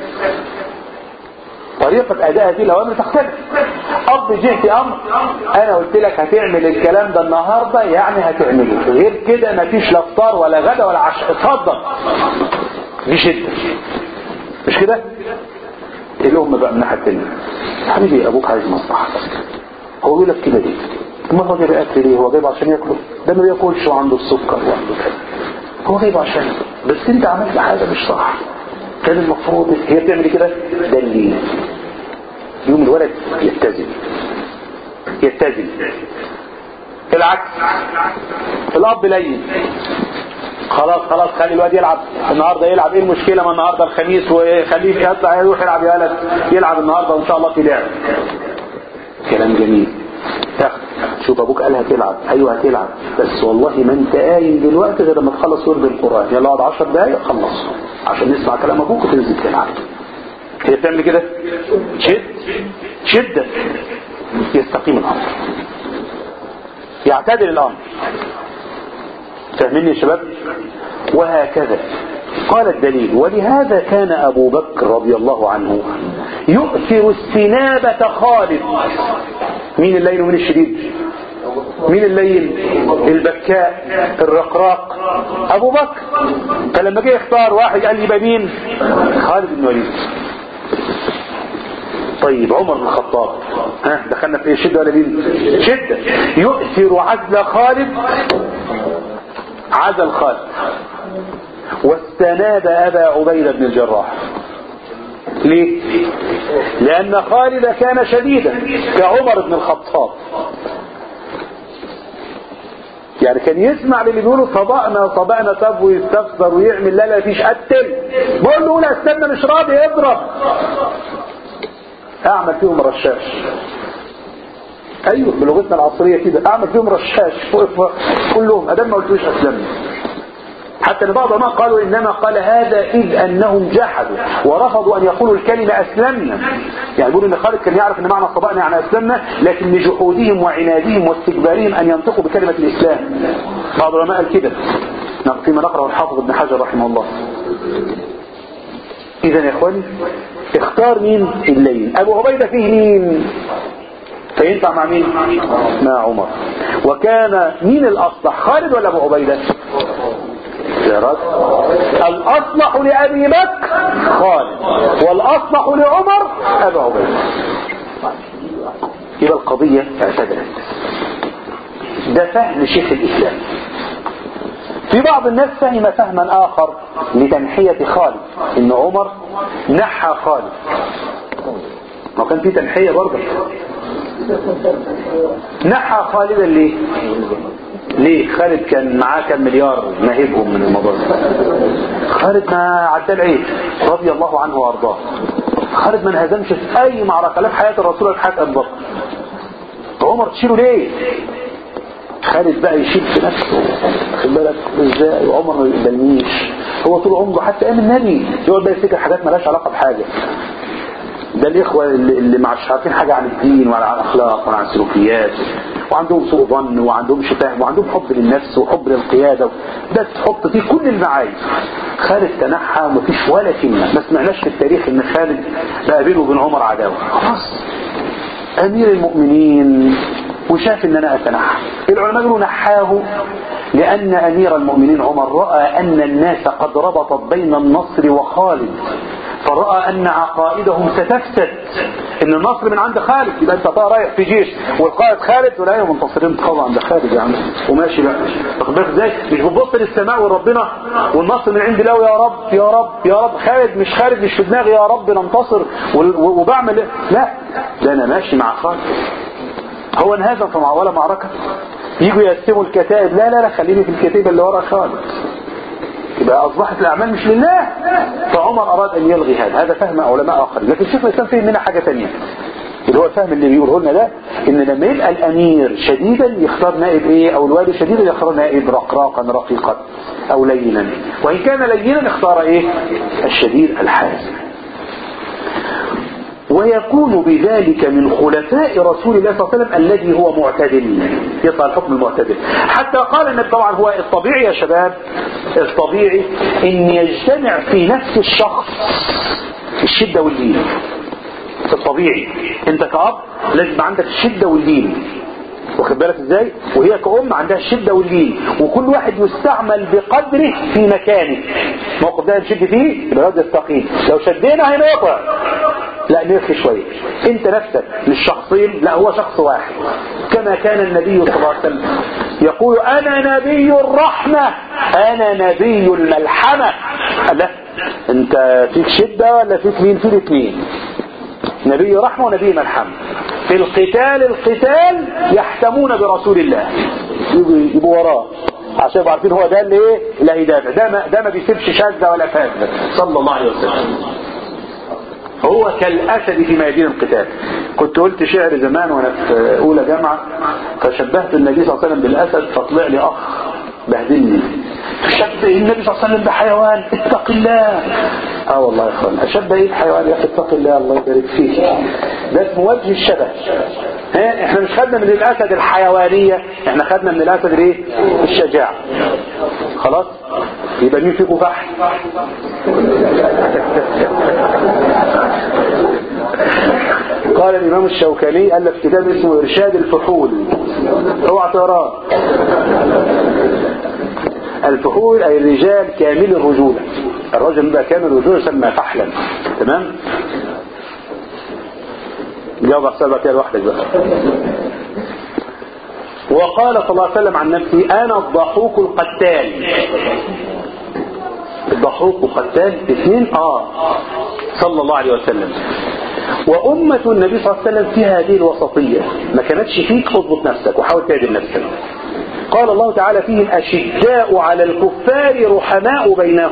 A: طريقة أداء هذه الأوامر تختلف أب جه في أمر أنا قلت لك هتعمل الكلام ده النهاردة يعني هتعمله غير كده مفيش لا فطار ولا غدا ولا عشاء اتفضل دي شدة مش كده الأم بقى من ناحية التانية حبيبي أبوك عايز مصلحة هو بيقول لك كده ليه ما هو جايب أكل ليه هو جايبه عشان ياكله ده ما بياكلش وعنده السكر وعنده كده هو جايبه عشان بس انت عملت حاجة مش صح كان المفروض هي بتعمل كده ده اللي يوم الولد يتزن يتزن العكس الاب لين خلاص خلاص خلي الواد يلعب النهارده يلعب ايه المشكله ما النهارده الخميس وخليه يطلع يروح يلعب يا ولد يلعب النهارده وان شاء الله في لعب كلام جميل تاخد شوف ابوك قال هتلعب ايوه هتلعب بس والله ما انت قايم دلوقتي غير لما تخلص ورد القران يلا اقعد 10 دقايق خلص عشان نسمع كلام ابوك وتنزل تلعب هي بتعمل كده شد شده يستقيم الامر يعتدل الامر فاهمين يا شباب وهكذا قال الدليل ولهذا كان أبو بكر رضي الله عنه يؤثر السنابة خالد مين الليل ومين الشديد مين الليل البكاء الرقراق أبو بكر فلما جه يختار واحد قال لي مين خالد بن وليد طيب عمر بن الخطاب ها دخلنا في ايه شده ولا مين شده يؤثر عزل خالد عزل خالد واستناد أبا عبيدة بن الجراح ليه لأن خالد كان شديدا كعمر بن الخطاب يعني كان يسمع للي بيقولوا طبقنا طبقنا طب ويستفسر ويعمل لا لا فيش قتل بقول له لا استنى مش راضي اضرب اعمل فيهم رشاش ايوه بلغتنا العصريه كده اعمل فيهم رشاش فوق كلهم ادام ما قلتوش اسلمني حتى ان بعض العلماء قالوا انما قال هذا اذ انهم جحدوا ورفضوا ان يقولوا الكلمه اسلمنا يعني يقولوا ان خالد كان يعرف ان معنى صبأنا يعني اسلمنا لكن لجحودهم وعنادهم واستكبارهم ان ينطقوا بكلمه الاسلام بعض العلماء قال كده فيما نقرأه الحافظ ابن حجر رحمه الله اذا يا اخواني اختار مين الليل ابو عبيده فيه مين فينفع مع مين مع عمر وكان مين الاصلح خالد ولا ابو عبيده رد الأصلح لأبي بكر خالد والأصلح لعمر أبا عبيد يبقى القضية اعتدلت ده فهم شيخ الإسلام في بعض الناس فهم فهما آخر لتنحية خالد إن عمر نحى خالد ما كان في تنحية برضه نحى خالدا ليه ليه خالد كان معاه كام مليار ناهبهم من الموضوع خالد ما عدى العيد رضي الله عنه وارضاه خالد ما انهزمش في اي معركه لا في حياه الرسول ولا في حياه ابو بكر عمر تشيله ليه خالد بقى يشيل في نفسه خد بالك ازاي وعمر ما يقبلنيش هو طول عمره حتى ايام النبي يقعد بقى يفتكر حاجات مالهاش علاقه بحاجه ده الاخوه اللي, اللي مش عارفين حاجه عن الدين ولا عن الاخلاق ولا عن السلوكيات وعندهم سوء ظن وعندهم فهم وعندهم حب للنفس وحب للقياده ده تحط فيه كل المعايب خالد تنحى ومفيش ولا كلمه ما سمعناش في التاريخ ان خالد بقى بينه وبين عمر عداوه خلاص امير المؤمنين وشاف ان انا اتنحى العلماء يقولوا نحاه لان امير المؤمنين عمر راى ان الناس قد ربطت بين النصر وخالد فرأى أن عقائدهم ستفسد إن النصر من عند خالد يبقى أنت رايح في جيش والقائد خالد ولا يوم منتصرين طبعا ده خالد يا عم وماشي بقى واخد بالك ازاي مش بتبص للسماء وربنا والنصر من عند الله يا رب يا رب يا رب خالد مش خالد مش في دماغي يا رب ننتصر وبعمل إيه؟ لا ده أنا ماشي مع خالد هو انهزم في ولا معركة يجوا يقسموا الكتائب لا لا لا خليني في الكتيبة اللي ورا خالد يبقى أصبحت الأعمال مش لله فعمر أراد أن يلغي هذا هذا فهم علماء آخرين لكن شيخ الإسلام فهم منها حاجة ثانيه اللي هو الفهم اللي بيقوله لنا ده ان لما يبقى الامير شديدا يختار نائب ايه او الوالي شديدا يختار نائب رقراقا رقيقا او لينا وان كان لينا اختار ايه الشديد الحازم ويكون بذلك من خلفاء رسول الله صلى الله عليه وسلم الذي هو معتدل يطلع الحكم المعتدل حتى قال النبي طبعا هو الطبيعي يا شباب الطبيعي ان يجتمع في نفس الشخص الشدة واللين الطبيعي انت كأب لازم عندك الشدة واللين واخد بالك ازاي وهي كأم عندها الشدة واللين وكل واحد يستعمل بقدره في مكانه موقف ده نشد فيه يبقى الواد يستقيم لو شدينا هينقطع لا نرخي شوية انت نفسك مش شخصين لا هو شخص واحد كما كان النبي صلى الله عليه وسلم يقول انا نبي الرحمة انا نبي الملحمة لا انت فيك شدة ولا فيك مين في الاثنين نبي رحمة ونبي ملحمة في القتال القتال يحتمون برسول الله يبقوا يبقوا وراه عشان يبقوا عارفين هو ده اللي ايه اللي هيدافع ده ما ده ما بيسيبش شاذة ولا فاذة صلى الله عليه وسلم هو كالأسد في ميادين القتال كنت قلت شعر زمان وانا في اولى جامعة فشبهت النبي صلى الله عليه وسلم بالأسد فطلع لي اخ بهدلني شبه النبي صلى الله عليه وسلم بحيوان اتق الله اه والله يا اخوان اشبه ايه بحيوان يا اخي اتق الله الله يبارك فيك ده اسمه وجه الشبه ها احنا مش خدنا من الاسد الحيوانية احنا خدنا من الاسد الايه الشجاعة خلاص يبقى مين فيكم فحل قال الامام الشوكاني الف كتاب اسمه ارشاد الفحول اوعى تقراه الفحول أي الرجال كامل الرجولة الرجل بقى كامل الرجولة يسمى فحلا تمام جاوب حسابك كده لوحدك بقى وقال صلى الله عليه وسلم عن نفسه أنا الضحوك القتال الضحوك القتال اثنين آه صلى الله عليه وسلم وأمة النبي صلى الله عليه وسلم فيها هذه الوسطية ما كانتش فيك اضبط نفسك وحاول تعدل نفسك قال الله تعالى فيهم أشداء على الكفار رحماء بينهم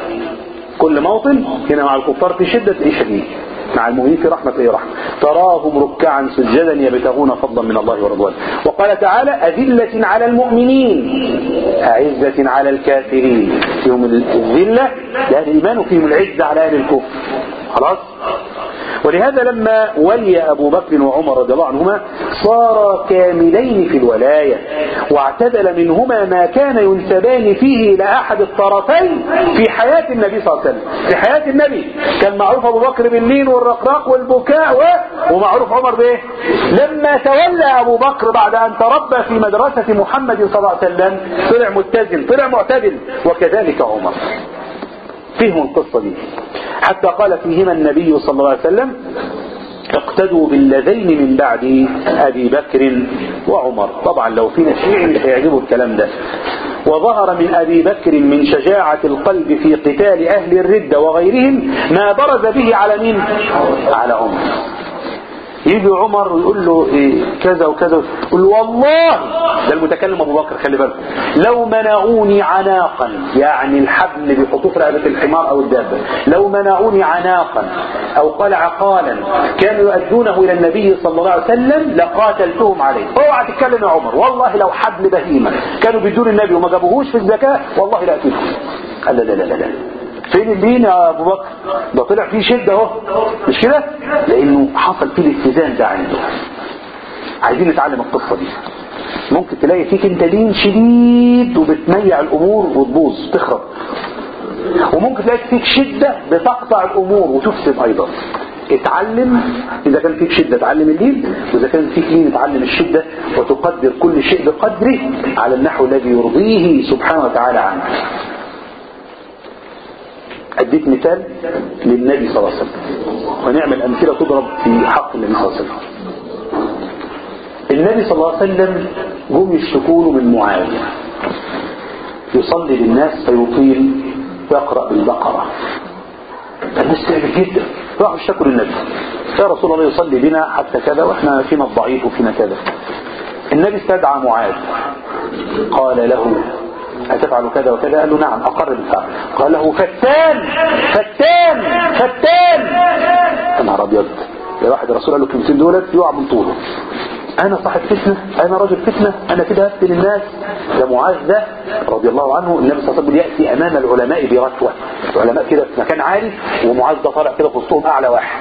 A: كل موطن هنا مع الكفار في شدة إيه شديد مع المؤمنين في رحمة إيه رحمة تراهم ركعا سجدا يبتغون فضلا من الله ورضوانه وقال تعالى أذلة على المؤمنين أعزة على الكافرين فيهم الذلة لأهل الإيمان وفيهم العزة على أهل الكفر خلاص ولهذا لما ولي أبو بكر وعمر رضي الله عنهما صار كاملين في الولاية واعتدل منهما ما كان ينسبان فيه إلى أحد الطرفين في حياة النبي صلى الله عليه وسلم في حياة النبي كان معروف أبو بكر باللين والرقراق والبكاء و... ومعروف عمر بإيه لما تولى أبو بكر بعد أن تربى في مدرسة محمد صلى الله عليه وسلم طلع متزن طلع معتدل وكذلك عمر فيهم القصة دي حتى قال فيهما النبي صلى الله عليه وسلم اقتدوا بالذين من بعد أبي بكر وعمر طبعا لو فينا شيعي مش هيعجبه الكلام ده وظهر من أبي بكر من شجاعة القلب في قتال أهل الردة وغيرهم ما برز به على مين على عمر يجي عمر ويقول له إيه كذا وكذا يقول له والله ده المتكلم ابو بكر خلي بالك لو منعوني عناقا يعني الحبل اللي بيحطوه في رقبه الحمار او الدابه لو منعوني عناقا او قال عقالا كانوا يؤدونه الى النبي صلى الله عليه وسلم لقاتلتهم عليه اوعى تتكلم يا عمر والله لو حبل بهيمه كانوا بيدون النبي وما جابوهوش في الزكاه والله لا اتيكم قال لا لا لا لا فين اللين يا ابو بكر ده طلع فيه شده اهو مش كده لانه حصل فيه الاتزان ده عنده عايزين نتعلم القصه دي ممكن تلاقي فيك انت لين شديد وبتميع الامور وتبوظ تخرب وممكن تلاقي فيك شده بتقطع الامور وتفسد ايضا اتعلم اذا كان فيك شده اتعلم اللين واذا كان فيك لين اتعلم الشده وتقدر كل شيء بقدره على النحو الذي يرضيه سبحانه وتعالى عنك اديت مثال للنبي صلى الله عليه وسلم ونعمل امثله تضرب في حق النبي صلى الله عليه وسلم النبي صلى الله عليه وسلم جم يشتكوا له من معاذ يصلي للناس فيطيل ويقرا بالبقره الناس تعبت جدا راحوا اشتكوا للنبي يا رسول الله يصلي بنا حتى كذا واحنا فينا الضعيف وفينا كذا النبي استدعى معاذ قال له أتفعل كذا وكذا قال له نعم أقر بالفعل قال له فتان فتان فتان يا نهار أبيض يا واحد الرسول قال له الكلمتين دولت يقع من طوله أنا صاحب فتنة أنا رجل فتنة أنا كده أفتن الناس ده معاذ ده رضي الله عنه النبي صلى الله عليه وسلم يأتي أمام العلماء برتوة العلماء كده في مكان عالي ومعاذ ده طالع كده في وسطهم أعلى واحد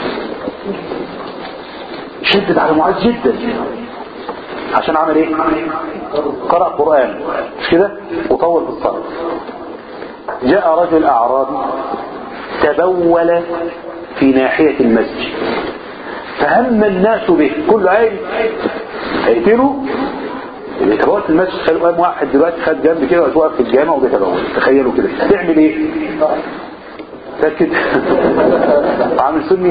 A: شدد على معاذ جدا عشان عمل ايه قرأ قرآن مش كده وطول في الصلاة جاء رجل أعرابي تبول في ناحية المسجد فهم الناس به كل عين هيقتلوا يتبول في المسجد خلوا قام واحد دلوقتي خد جنب كده وقف في الجامع وبيتبول تخيلوا كده تعمل ايه ساكت عامل سني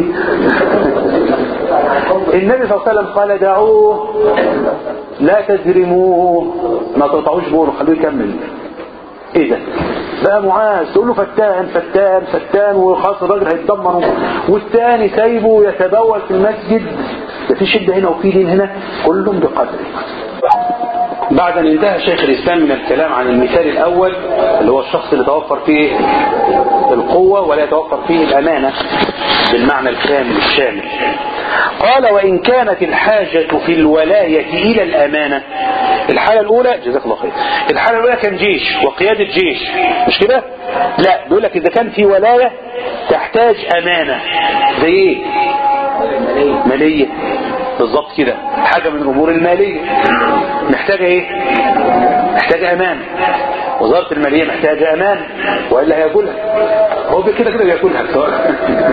A: النبي صلى الله عليه وسلم قال دعوه لا تجرموه ما تقطعوش بوله خلوه يكمل ايه ده بقى معاذ تقول له فتان فتان فتان وخلاص الراجل هيتدمر والثاني سايبه يتبول في المسجد ده في شده هنا وفي دين هنا كلهم بقدره بعد ان انتهى شيخ الاسلام من الكلام عن المثال الاول اللي هو الشخص اللي توفر فيه القوة ولا يتوفر فيه الامانة بالمعنى الكامل الشامل قال وان كانت الحاجة في الولاية الى الامانة الحالة الاولى جزاك الله خير الحالة الاولى كان جيش وقيادة جيش مش كده لا بيقول لك اذا كان في ولاية تحتاج امانة زي ايه مالية بالظبط كده حاجة من الامور المالية محتاجة ايه محتاجة امان وزارة المالية محتاجة امان وإلا هياكلها هو كده كده بياكلها سواء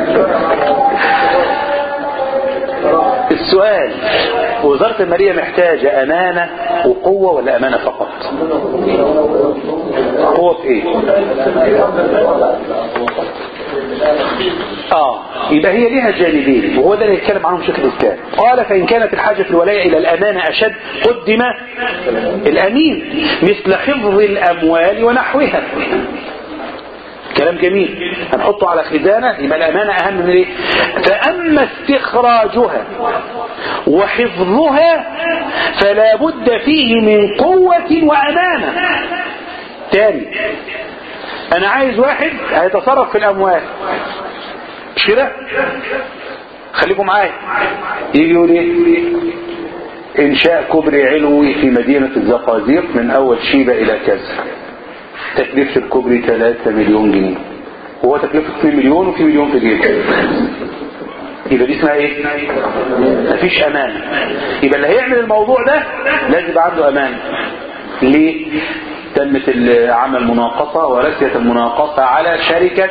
A: السؤال وزارة المالية محتاجة امانة وقوة ولا امانة فقط قوة في ايه اه يبقى هي ليها جانبين وهو ده اللي يتكلم عنهم شيخ الاسلام قال فان كانت الحاجه في الولايه الى الامانه اشد قدم الامين مثل حفظ الاموال ونحوها كلام جميل هنحطه على خزانة يبقى الأمانة أهم من إيه فأما استخراجها وحفظها فلا بد فيه من قوة وأمانة تاني أنا عايز واحد هيتصرف في الأموال مش كده خليكم معايا يجي يقول ايه انشاء كوبري علوي في مدينة الزقازيق من اول شيبة الى كذا تكلفة الكوبري 3 مليون جنيه وهو تكلفة 2 مليون وفي مليون في جيبه يبقى دي اسمها ايه مفيش امان يبقى اللي هيعمل الموضوع ده لازم يبقى عنده امان ليه تمت عمل مناقصة ورسيت المناقصة على شركة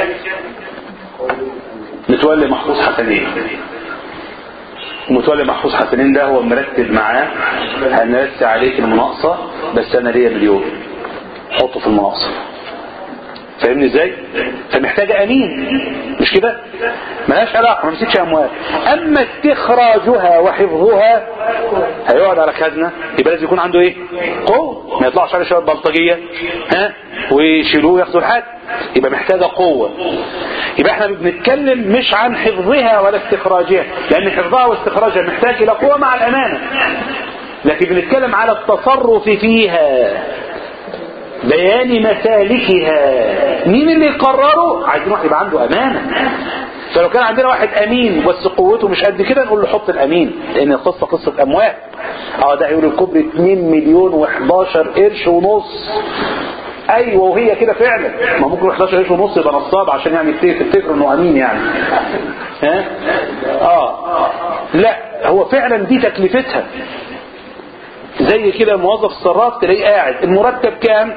A: متولي محفوظ حسنين متولي محفوظ حسنين ده هو مرتب معاه هنرسي عليك المناقصة بس انا ليا مليون حطه في المناقصة فاهمني ازاي فمحتاجة امين مش كده ملهاش علاقة ما مسكش اموال اما استخراجها وحفظها هيقعد على خزنة يبقى لازم يكون عنده ايه قوة ما يطلعش عليه شوية بلطجية ها ويشيلوه ياخدوا الحد يبقى محتاجة قوة يبقى احنا بنتكلم مش عن حفظها ولا استخراجها لان حفظها واستخراجها محتاج الى قوة مع الامانة لكن بنتكلم على التصرف فيها بيان مسالكها مين اللي يقرره عايزين واحد يبقى عنده امانه فلو كان عندنا واحد امين بس قوته مش قد كده نقول له حط الامين لان القصه قصه اموال اه ده هيقول الكوبري 2 مليون و11 قرش ونص ايوه وهي كده فعلا ما ممكن 11 قرش ونص يبقى نصاب عشان يعني تفتكر انه امين يعني ها اه لا هو فعلا دي تكلفتها زي كده موظف الصراف تلاقيه قاعد المرتب كام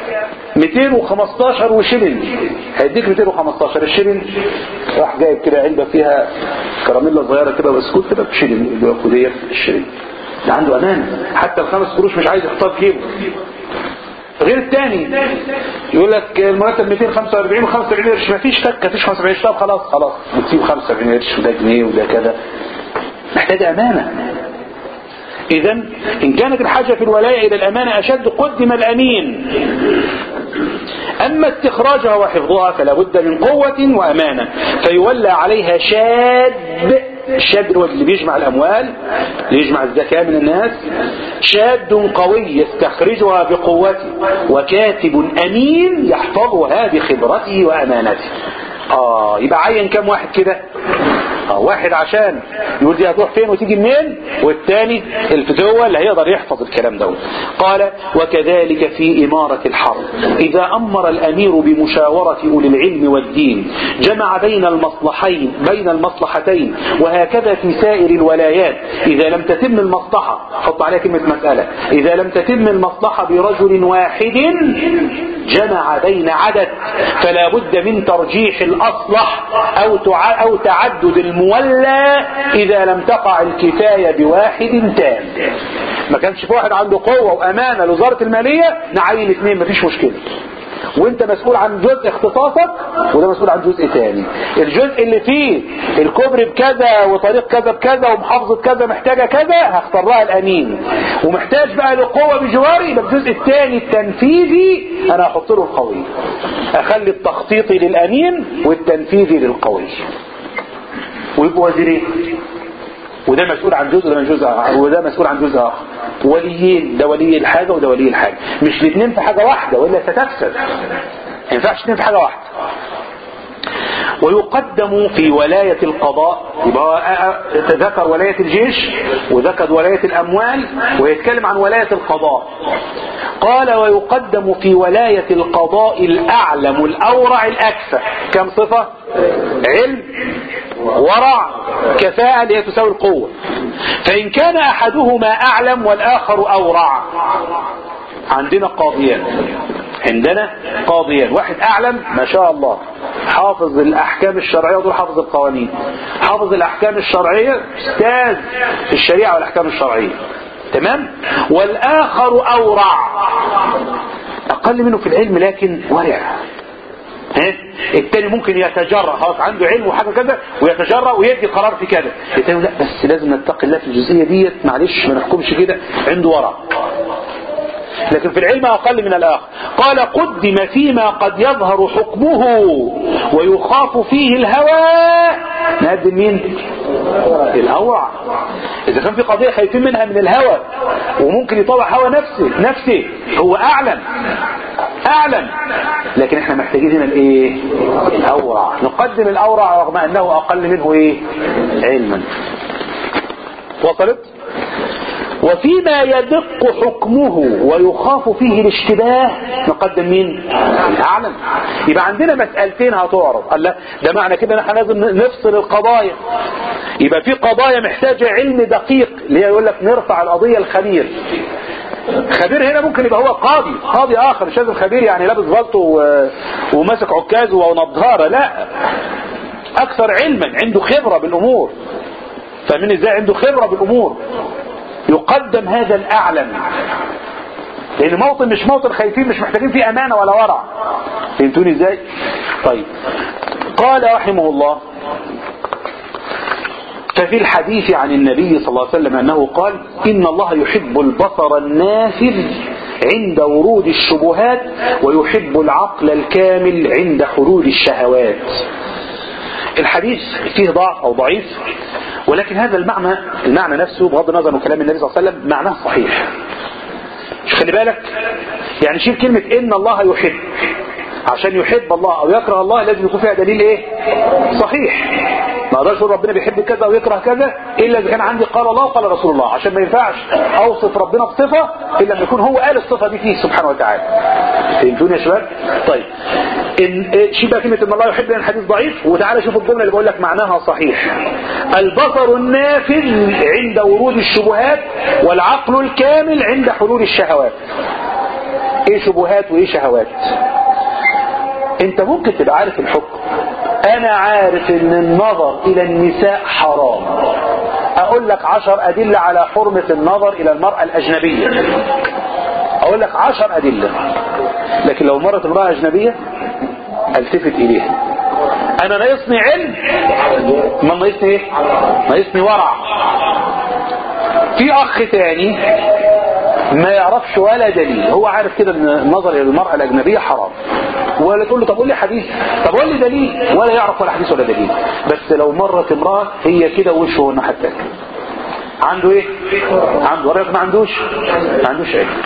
A: 215 وشلن هيديك 215 الشلن راح جايب كده علبه فيها كراميلا صغيره كده بسكوت كده بشلن اللي هو ديت الشلن ده عنده امان حتى الخمس قروش مش عايز يحطها في جيبه غير الثاني يقول لك المرتب 245 و45 قرش ما فيش فك ما فيش 45 طب خلاص خلاص بتسيب 45 قرش وده جنيه وده كذا محتاج امانه اذا ان كانت الحاجة في الولاية الى الامانة اشد قدم الامين اما استخراجها وحفظها فلا بد من قوة وامانة فيولى عليها شاب الشاب هو اللي بيجمع الاموال اللي يجمع الزكاة من الناس شاب قوي يستخرجها بقوته وكاتب امين يحفظها بخبرته وامانته اه يبقى عين كم واحد كده اه واحد عشان يقول دي هتروح فين وتيجي منين والتاني الفتوة اللي هيقدر يحفظ الكلام ده قال وكذلك في إمارة الحرب إذا أمر الأمير بمشاورة أولي العلم والدين جمع بين المصلحين بين المصلحتين وهكذا في سائر الولايات إذا لم تتم المصلحة حط عليها كلمة مسألة إذا لم تتم المصلحة برجل واحد جمع بين عدد فلا بد من ترجيح الأصلح أو أو تعدد المولى إذا لم تقع الكفاية بواحد تام ما كانش في واحد عنده قوة وأمانة لوزارة المالية نعين اثنين مفيش مشكلة وانت مسؤول عن جزء اختصاصك وده مسؤول عن جزء تاني الجزء اللي فيه الكوبري بكذا وطريق كذا بكذا ومحافظة كذا محتاجة كذا هختار لها الامين ومحتاج بقى لقوة بجواري يبقى الجزء الثاني التنفيذي انا هحط له القوي اخلي التخطيطي للامين والتنفيذي للقوي ويبقوا وزيرين وده مسؤول عن جزء وده جزء وده مسؤول عن جزء اخر وليين ده ولي الحاجه وده ولي الحاجه مش الاثنين في حاجه واحده والا ستفسد ما ينفعش اثنين في حاجه واحده ويقدم في ولاية القضاء يبقى ذكر ولاية الجيش وذكر ولاية الأموال ويتكلم عن ولاية القضاء قال ويقدم في ولاية القضاء الأعلم الأورع الأكفى كم صفة علم ورع كفاءة اللي هي تساوي القوة فإن كان أحدهما أعلم والآخر أورع عندنا قاضيان عندنا قاضيان واحد أعلم ما شاء الله حافظ الأحكام الشرعية ودول حافظ القوانين حافظ الأحكام الشرعية استاذ في الشريعة والأحكام الشرعية تمام والآخر أورع أقل منه في العلم لكن ورع ها التاني ممكن يتجرأ خلاص عنده علم وحاجه كذا ويتجرأ ويدي قرار في كذا التاني لا بس لازم نتقي الله في الجزئيه ديت معلش ما نحكمش كده عنده ورع لكن في العلم أقل من الآخر قال قدم فيما قد يظهر حكمه ويخاف فيه الهوى نقدم مين الهوى إذا كان في قضية خايفين منها من الهوى وممكن يطلع هوى نفسه نفسه هو أعلم أعلم لكن احنا محتاجين هنا الايه الأورع نقدم الأورع رغم أنه أقل منه ايه علما وصلت وفيما يدق حكمه ويخاف فيه الاشتباه نقدم مين الاعلم يبقى عندنا مسألتين هتعرض قال لا ده معنى كده ان احنا لازم نفصل القضايا يبقى في قضايا محتاجة علم دقيق اللي هي يقول لك نرفع القضية الخبير خبير هنا ممكن يبقى هو قاضي قاضي اخر مش لازم خبير يعني لابس بلطو و... وماسك عكاز ونضاره لا اكثر علما عنده خبرة بالامور فاهمين ازاي عنده خبرة بالامور يقدم هذا الأعلم لأن موطن مش موطن خايفين مش محتاجين فيه أمانة ولا ورع فهمتوني ازاي طيب قال رحمه الله ففي الحديث عن النبي صلى الله عليه وسلم أنه قال إن الله يحب البصر النافذ عند ورود الشبهات ويحب العقل الكامل عند حلول الشهوات الحديث فيه ضعف أو ضعيف ولكن هذا المعنى المعنى نفسه بغض النظر من كلام النبي صلى الله عليه وسلم معناه صحيح مش خلي بالك يعني شيل كلمة إن الله يحب عشان يحب الله أو يكره الله لازم يكون فيها دليل إيه صحيح ما اقدرش اقول ربنا بيحب كذا ويكره كذا الا اذا كان عندي قال الله وقال رسول الله عشان ما ينفعش اوصف ربنا بصفه الا لما يكون هو قال الصفه دي فيه سبحانه وتعالى فهمتوني يا شباب طيب ان شيل بقى كلمه ان الله يحب لان الحديث ضعيف وتعالى شوف الجمله اللي بقول لك معناها صحيح البصر النافذ عند ورود الشبهات والعقل الكامل عند حلول الشهوات ايه شبهات وايه شهوات انت ممكن تبقى عارف الحكم انا عارف ان النظر الى النساء حرام اقول لك عشر ادلة على حرمة النظر الى المرأة الاجنبية اقول لك عشر ادلة لكن لو مرت امرأة اجنبية التفت اليها انا ناقصني علم ما ناقصني ايه ناقصني ورع في اخ تاني ما يعرفش ولا دليل هو عارف كده ان النظر الى المرأة الاجنبية حرام ولا تقول له طب قول لي حديث طب قول لي دليل ولا يعرف ولا حديث ولا دليل بس لو مرت امرأة هي كده وشه الناحية التانية عنده ايه عنده ورق ما عندوش ما عندوش علم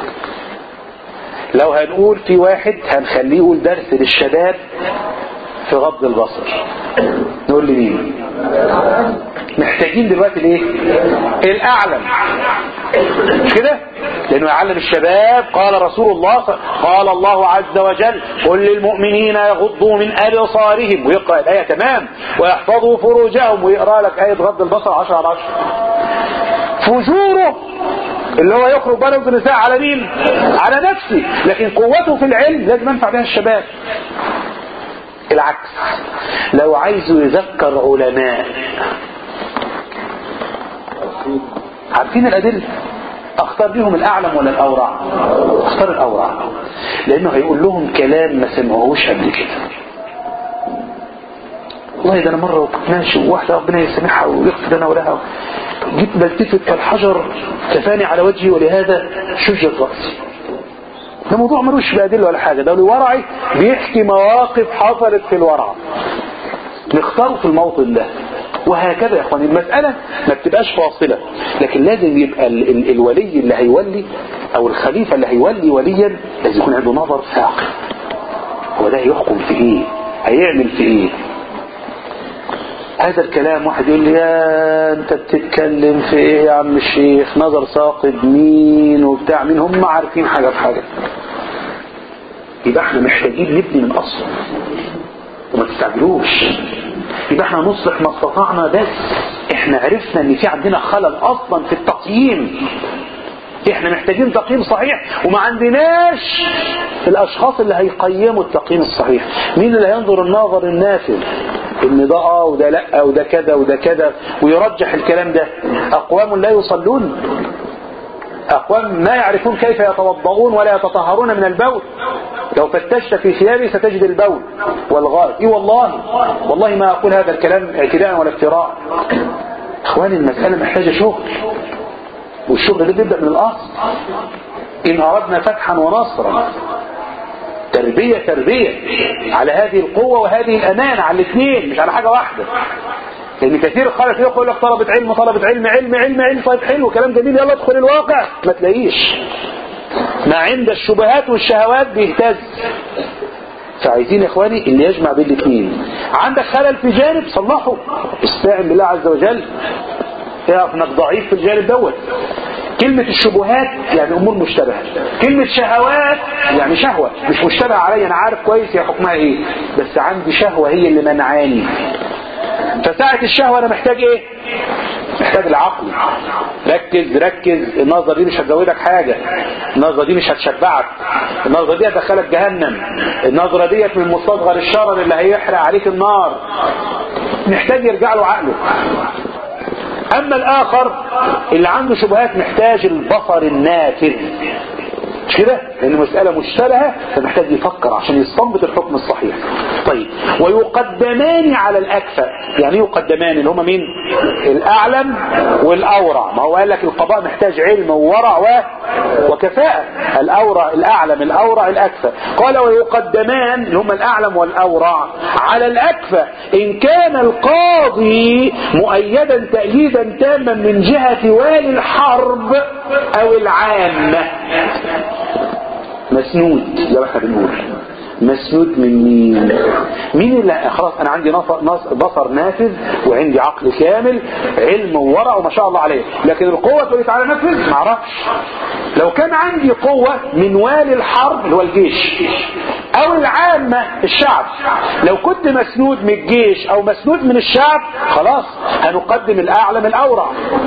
A: لو هنقول في واحد هنخليه يقول درس للشباب في غض البصر نقول لي مين محتاجين دلوقتي الايه الاعلم مش كده لانه يعلم الشباب قال رسول الله قال الله عز وجل قل للمؤمنين يغضوا من ابصارهم ويقرا الايه تمام ويحفظوا فروجهم ويقرا لك ايه غض البصر 10 على 10 فجوره اللي هو يخرج بره النساء على مين على نفسه لكن قوته في العلم لازم ينفع بها الشباب العكس لو عايزه يذكر علماء عارفين الأدلة اختار لهم الاعلم ولا الاورع اختار الاورع لانه هيقول لهم كلام ما سمعوهوش قبل كده والله ده انا مره كنت ماشي وواحده ربنا يسامحها ويغفر لنا ولها جيت بلتفت كالحجر كفاني على وجهي ولهذا شجت راسي ده موضوع ملوش بأدلة ولا حاجة ده ورعي بيحكي مواقف حصلت في الورع نختاره في الموطن ده وهكذا يا اخواني المسألة ما بتبقاش فاصلة لكن لازم يبقى ال ال الولي اللي هيولي او الخليفة اللي هيولي وليا لازم يكون عنده نظر ثاقب هو ده هيحكم في ايه هيعمل في ايه هذا الكلام واحد يقول لي يا انت بتتكلم في ايه يا عم الشيخ نظر ساقط مين وبتاع مين هم عارفين حاجة في حاجة يبقى احنا محتاجين نبني من اصل وما تستعجلوش يبقى احنا نصلح ما استطعنا بس احنا عرفنا ان في عندنا خلل اصلا في التقييم احنا محتاجين تقييم صحيح وما عندناش الاشخاص اللي هيقيموا التقييم الصحيح مين اللي هينظر الناظر النافذ ان ده اه وده لا وده كذا وده كذا ويرجح الكلام ده اقوام لا يصلون اقوام ما يعرفون كيف يتوضؤون ولا يتطهرون من البول لو فتشت في ثيابي ستجد البول والغائط اي والله والله ما اقول هذا الكلام اعتداء ولا افتراء اخواني المسألة محتاجة شغل والشغل ده بيبدأ من الاصل ان اردنا فتحا ونصرا تربية تربية على هذه القوة وهذه الأمانة على الاثنين مش على حاجة واحدة لأن كثير خالف يقول لك طلبة علم طلبة علم علم علم علم طيب حلو كلام جميل يلا ادخل الواقع ما تلاقيش ما عند الشبهات والشهوات بيهتز فعايزين يا اخواني اللي يجمع بين الاثنين عندك خلل في جانب صلحه استعن بالله عز وجل اعرف انك ضعيف في الجانب دوت كلمة الشبهات يعني امور مشتبهة كلمة شهوات يعني شهوة مش مشتبه عليا انا عارف كويس هي حكمها ايه بس عندي شهوة هي اللي منعاني فساعة الشهوة انا محتاج ايه محتاج العقل ركز ركز النظرة دي مش هتزودك حاجة النظرة دي مش هتشبعك النظرة دي هتدخلك جهنم النظرة ديت من مستصغر الشرر اللي هيحرق عليك النار محتاج يرجع له عقله اما الاخر اللي عنده شبهات محتاج البصر النافذ مش كده لان المسألة مشتبهة فمحتاج يفكر عشان يستنبط الحكم الصحيح طيب ويقدمان على الاكفأ يعني يقدمان اللي هم مين الاعلم والاورع ما هو قال لك القضاء محتاج علم وورع و... وكفاءة الاورع الاعلم الاورع الاكفأ قال ويقدمان اللي هم الاعلم والاورع على الاكفأ ان كان القاضي مؤيدا تأييدا تاما من جهة والي الحرب او العامة مسنود زي ما احنا بنقول مسنود من مين مين اللي خلاص انا عندي بصر نافذ وعندي عقل كامل علم وورع وما شاء الله عليه لكن القوة تقول تعالى نفذ ما اعرفش لو كان عندي قوة من والي الحرب اللي هو الجيش او العامة الشعب لو كنت مسنود من الجيش او مسنود من الشعب خلاص هنقدم الاعلى من الاورع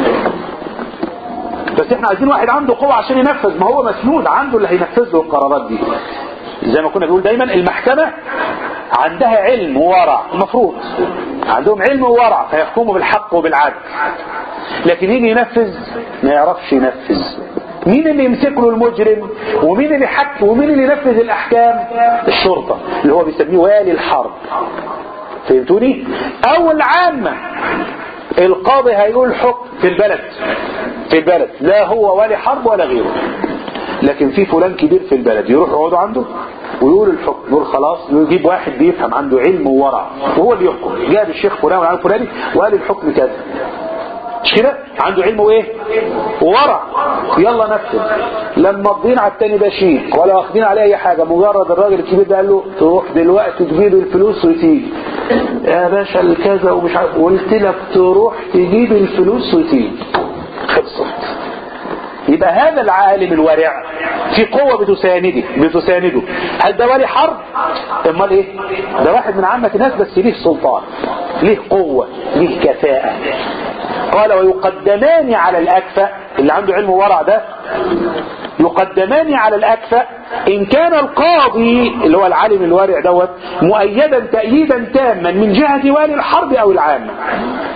A: بس احنا عايزين واحد عنده قوة عشان ينفذ ما هو مسنود عنده اللي هينفذ له القرارات دي زي ما كنا بنقول دايما المحكمة عندها علم وورع المفروض عندهم علم وورع فيحكموا بالحق وبالعدل لكن يجي ينفذ ما يعرفش ينفذ مين اللي يمسك له المجرم ومين اللي حك ومين اللي ينفذ الاحكام الشرطة اللي هو بيسميه والي الحرب فهمتوني او العامة القاضي هيقول حكم في البلد في البلد لا هو ولا حرب ولا غيره لكن في فلان كبير في البلد يروح يقعدوا عنده ويقول الحكم يقول خلاص يجيب واحد بيفهم عنده علم وورع وهو اللي يحكم جاب الشيخ فلان وعلى فلاني وقال الحكم كذا مش كده عنده علم وايه وورع يلا نفذ لما الضين على التاني بشيك ولا واخدين عليه اي حاجة مجرد الراجل الكبير ده قال له تروح دلوقتي تجيب الفلوس وتيجي يا باشا الكذا ومش عارف قلت لك تروح تجيب الفلوس وتيجي خلصت يبقى هذا العالم الورع في قوة بتسانده بتسانده هل ده ولي حرب امال ايه ده واحد من عامة الناس بس ليه سلطان ليه قوة ليه كفاءة قال ويقدمان على الأكفأ اللي عنده علم ورع ده يقدمان على الأكفأ إن كان القاضي اللي هو العالم الورع دوت مؤيدا تأييدا تاما من جهة والي الحرب أو العامة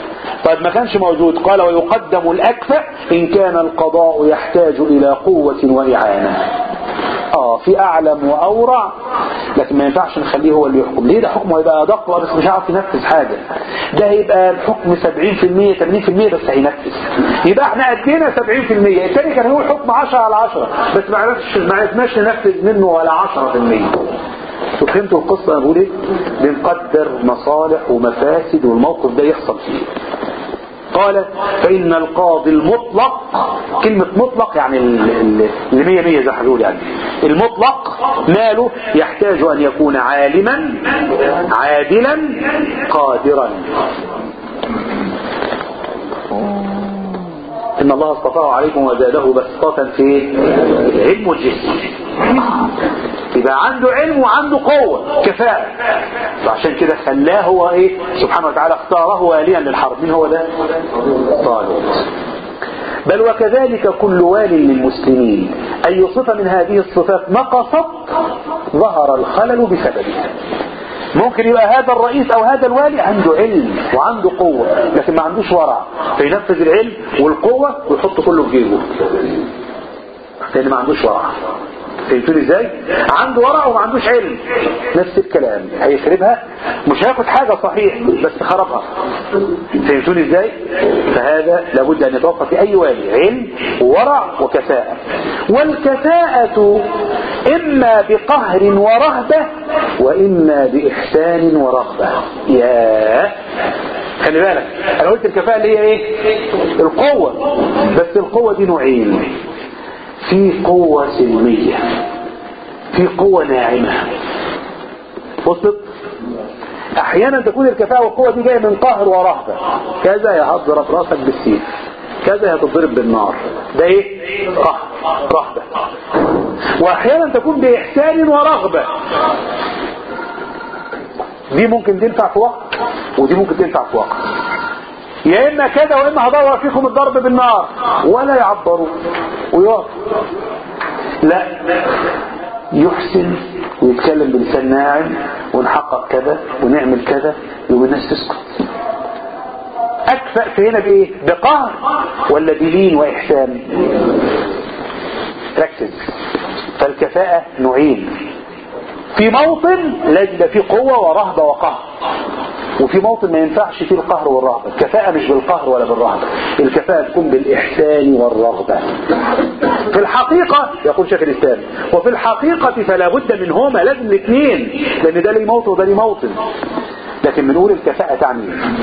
A: طيب ما كانش موجود قال ويقدم الأكفأ إن كان القضاء يحتاج إلى قوة وإعانة اه في اعلم واورع لكن ما ينفعش نخليه هو اللي يحكم ليه ده حكمه هيبقى ادق بس مش عارف ينفذ حاجه ده هيبقى الحكم 70% 80% بس هينفذ يبقى احنا ادينا 70% الثاني كان هو الحكم 10 على 10 بس ما عرفش ما عرفناش ننفذ منه ولا 10% فهمتوا القصه انا بقول ايه بنقدر مصالح ومفاسد والموقف ده يحصل فيه قال فإن القاضي المطلق كلمة مطلق يعني اللي مية مية زي حلول يعني المطلق ماله يحتاج أن يكون عالما عادلا قادرا إن الله اصطفاه عليكم وزاده بسطة في العلم والجسم يبقى عنده علم وعنده قوة كفاءة فعشان كده خلاه هو ايه سبحانه وتعالى اختاره واليا للحرب مين هو ده طالوت بل وكذلك كل وال للمسلمين أي صفة من هذه الصفات نقصت ظهر الخلل بسببها ممكن يبقى هذا الرئيس او هذا الوالي عنده علم وعنده قوة لكن ما عندوش ورع فينفذ العلم والقوة ويحط كله في جيبه لان ما عندوش ورع فهمتوني ازاي عنده ورع وما عندوش علم نفس الكلام هيخربها مش هياخد حاجة صحيح بس خربها فهمتوني ازاي فهذا لابد ان يتوقف في اي والي علم وورع وكفاءة والكفاءة اما بقهر ورهبة واما باحسان ورغبة يا خلي بالك انا قلت الكفاءة اللي هي ايه القوة بس القوة دي نوعين في قوة سلمية في قوة ناعمة وصلت احيانا تكون الكفاءة والقوة دي جاية من قهر ورهبة كذا يا هتضرب راسك بالسيف كذا هتضرب بالنار ده ايه قهر رهبة واحيانا تكون باحسان ورغبة دي ممكن تنفع في وقت ودي ممكن تنفع في وقت يا اما كده واما هدور فيكم الضرب بالنار ولا يعبروا ويقف لا يحسن ويتكلم بلسان ناعم ونحقق كذا ونعمل كذا يقول الناس تسكت اكفأ في هنا بايه بقهر ولا بلين واحسان ركز فالكفاءة نوعين في موطن لازم يبقى فيه قوة ورهبة وقهر وفي موطن ما ينفعش فيه القهر والرهبة الكفاءة مش بالقهر ولا بالرهبة الكفاءة تكون بالإحسان والرغبة في الحقيقة يقول شيخ الإسلام وفي الحقيقة فلا بد منهما لازم الاثنين لأن ده ليه موطن وده ليه موطن لكن بنقول الكفاءة تعني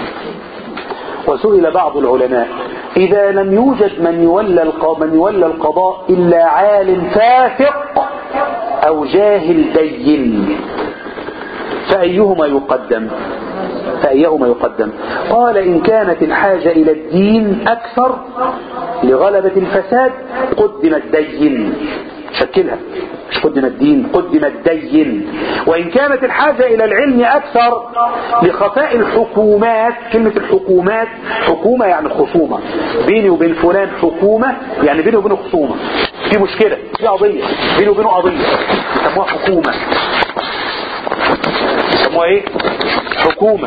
A: وسئل بعض العلماء إذا لم يوجد من يولى من يولى القضاء إلا عالم فاسق أو جاهل دين فأيهما يقدم فأيهما يقدم قال إن كانت الحاجة إلى الدين أكثر لغلبة الفساد قدم الدين شكلها مش قدم الدين قدم الدين وإن كانت الحاجة إلى العلم أكثر لخفاء الحكومات كلمة الحكومات حكومة يعني خصومة بيني وبين فلان حكومة يعني بيني وبينه خصومة في مشكلة في قضية بيني وبينه قضية يسموها حكومة يسموها ايه حكومة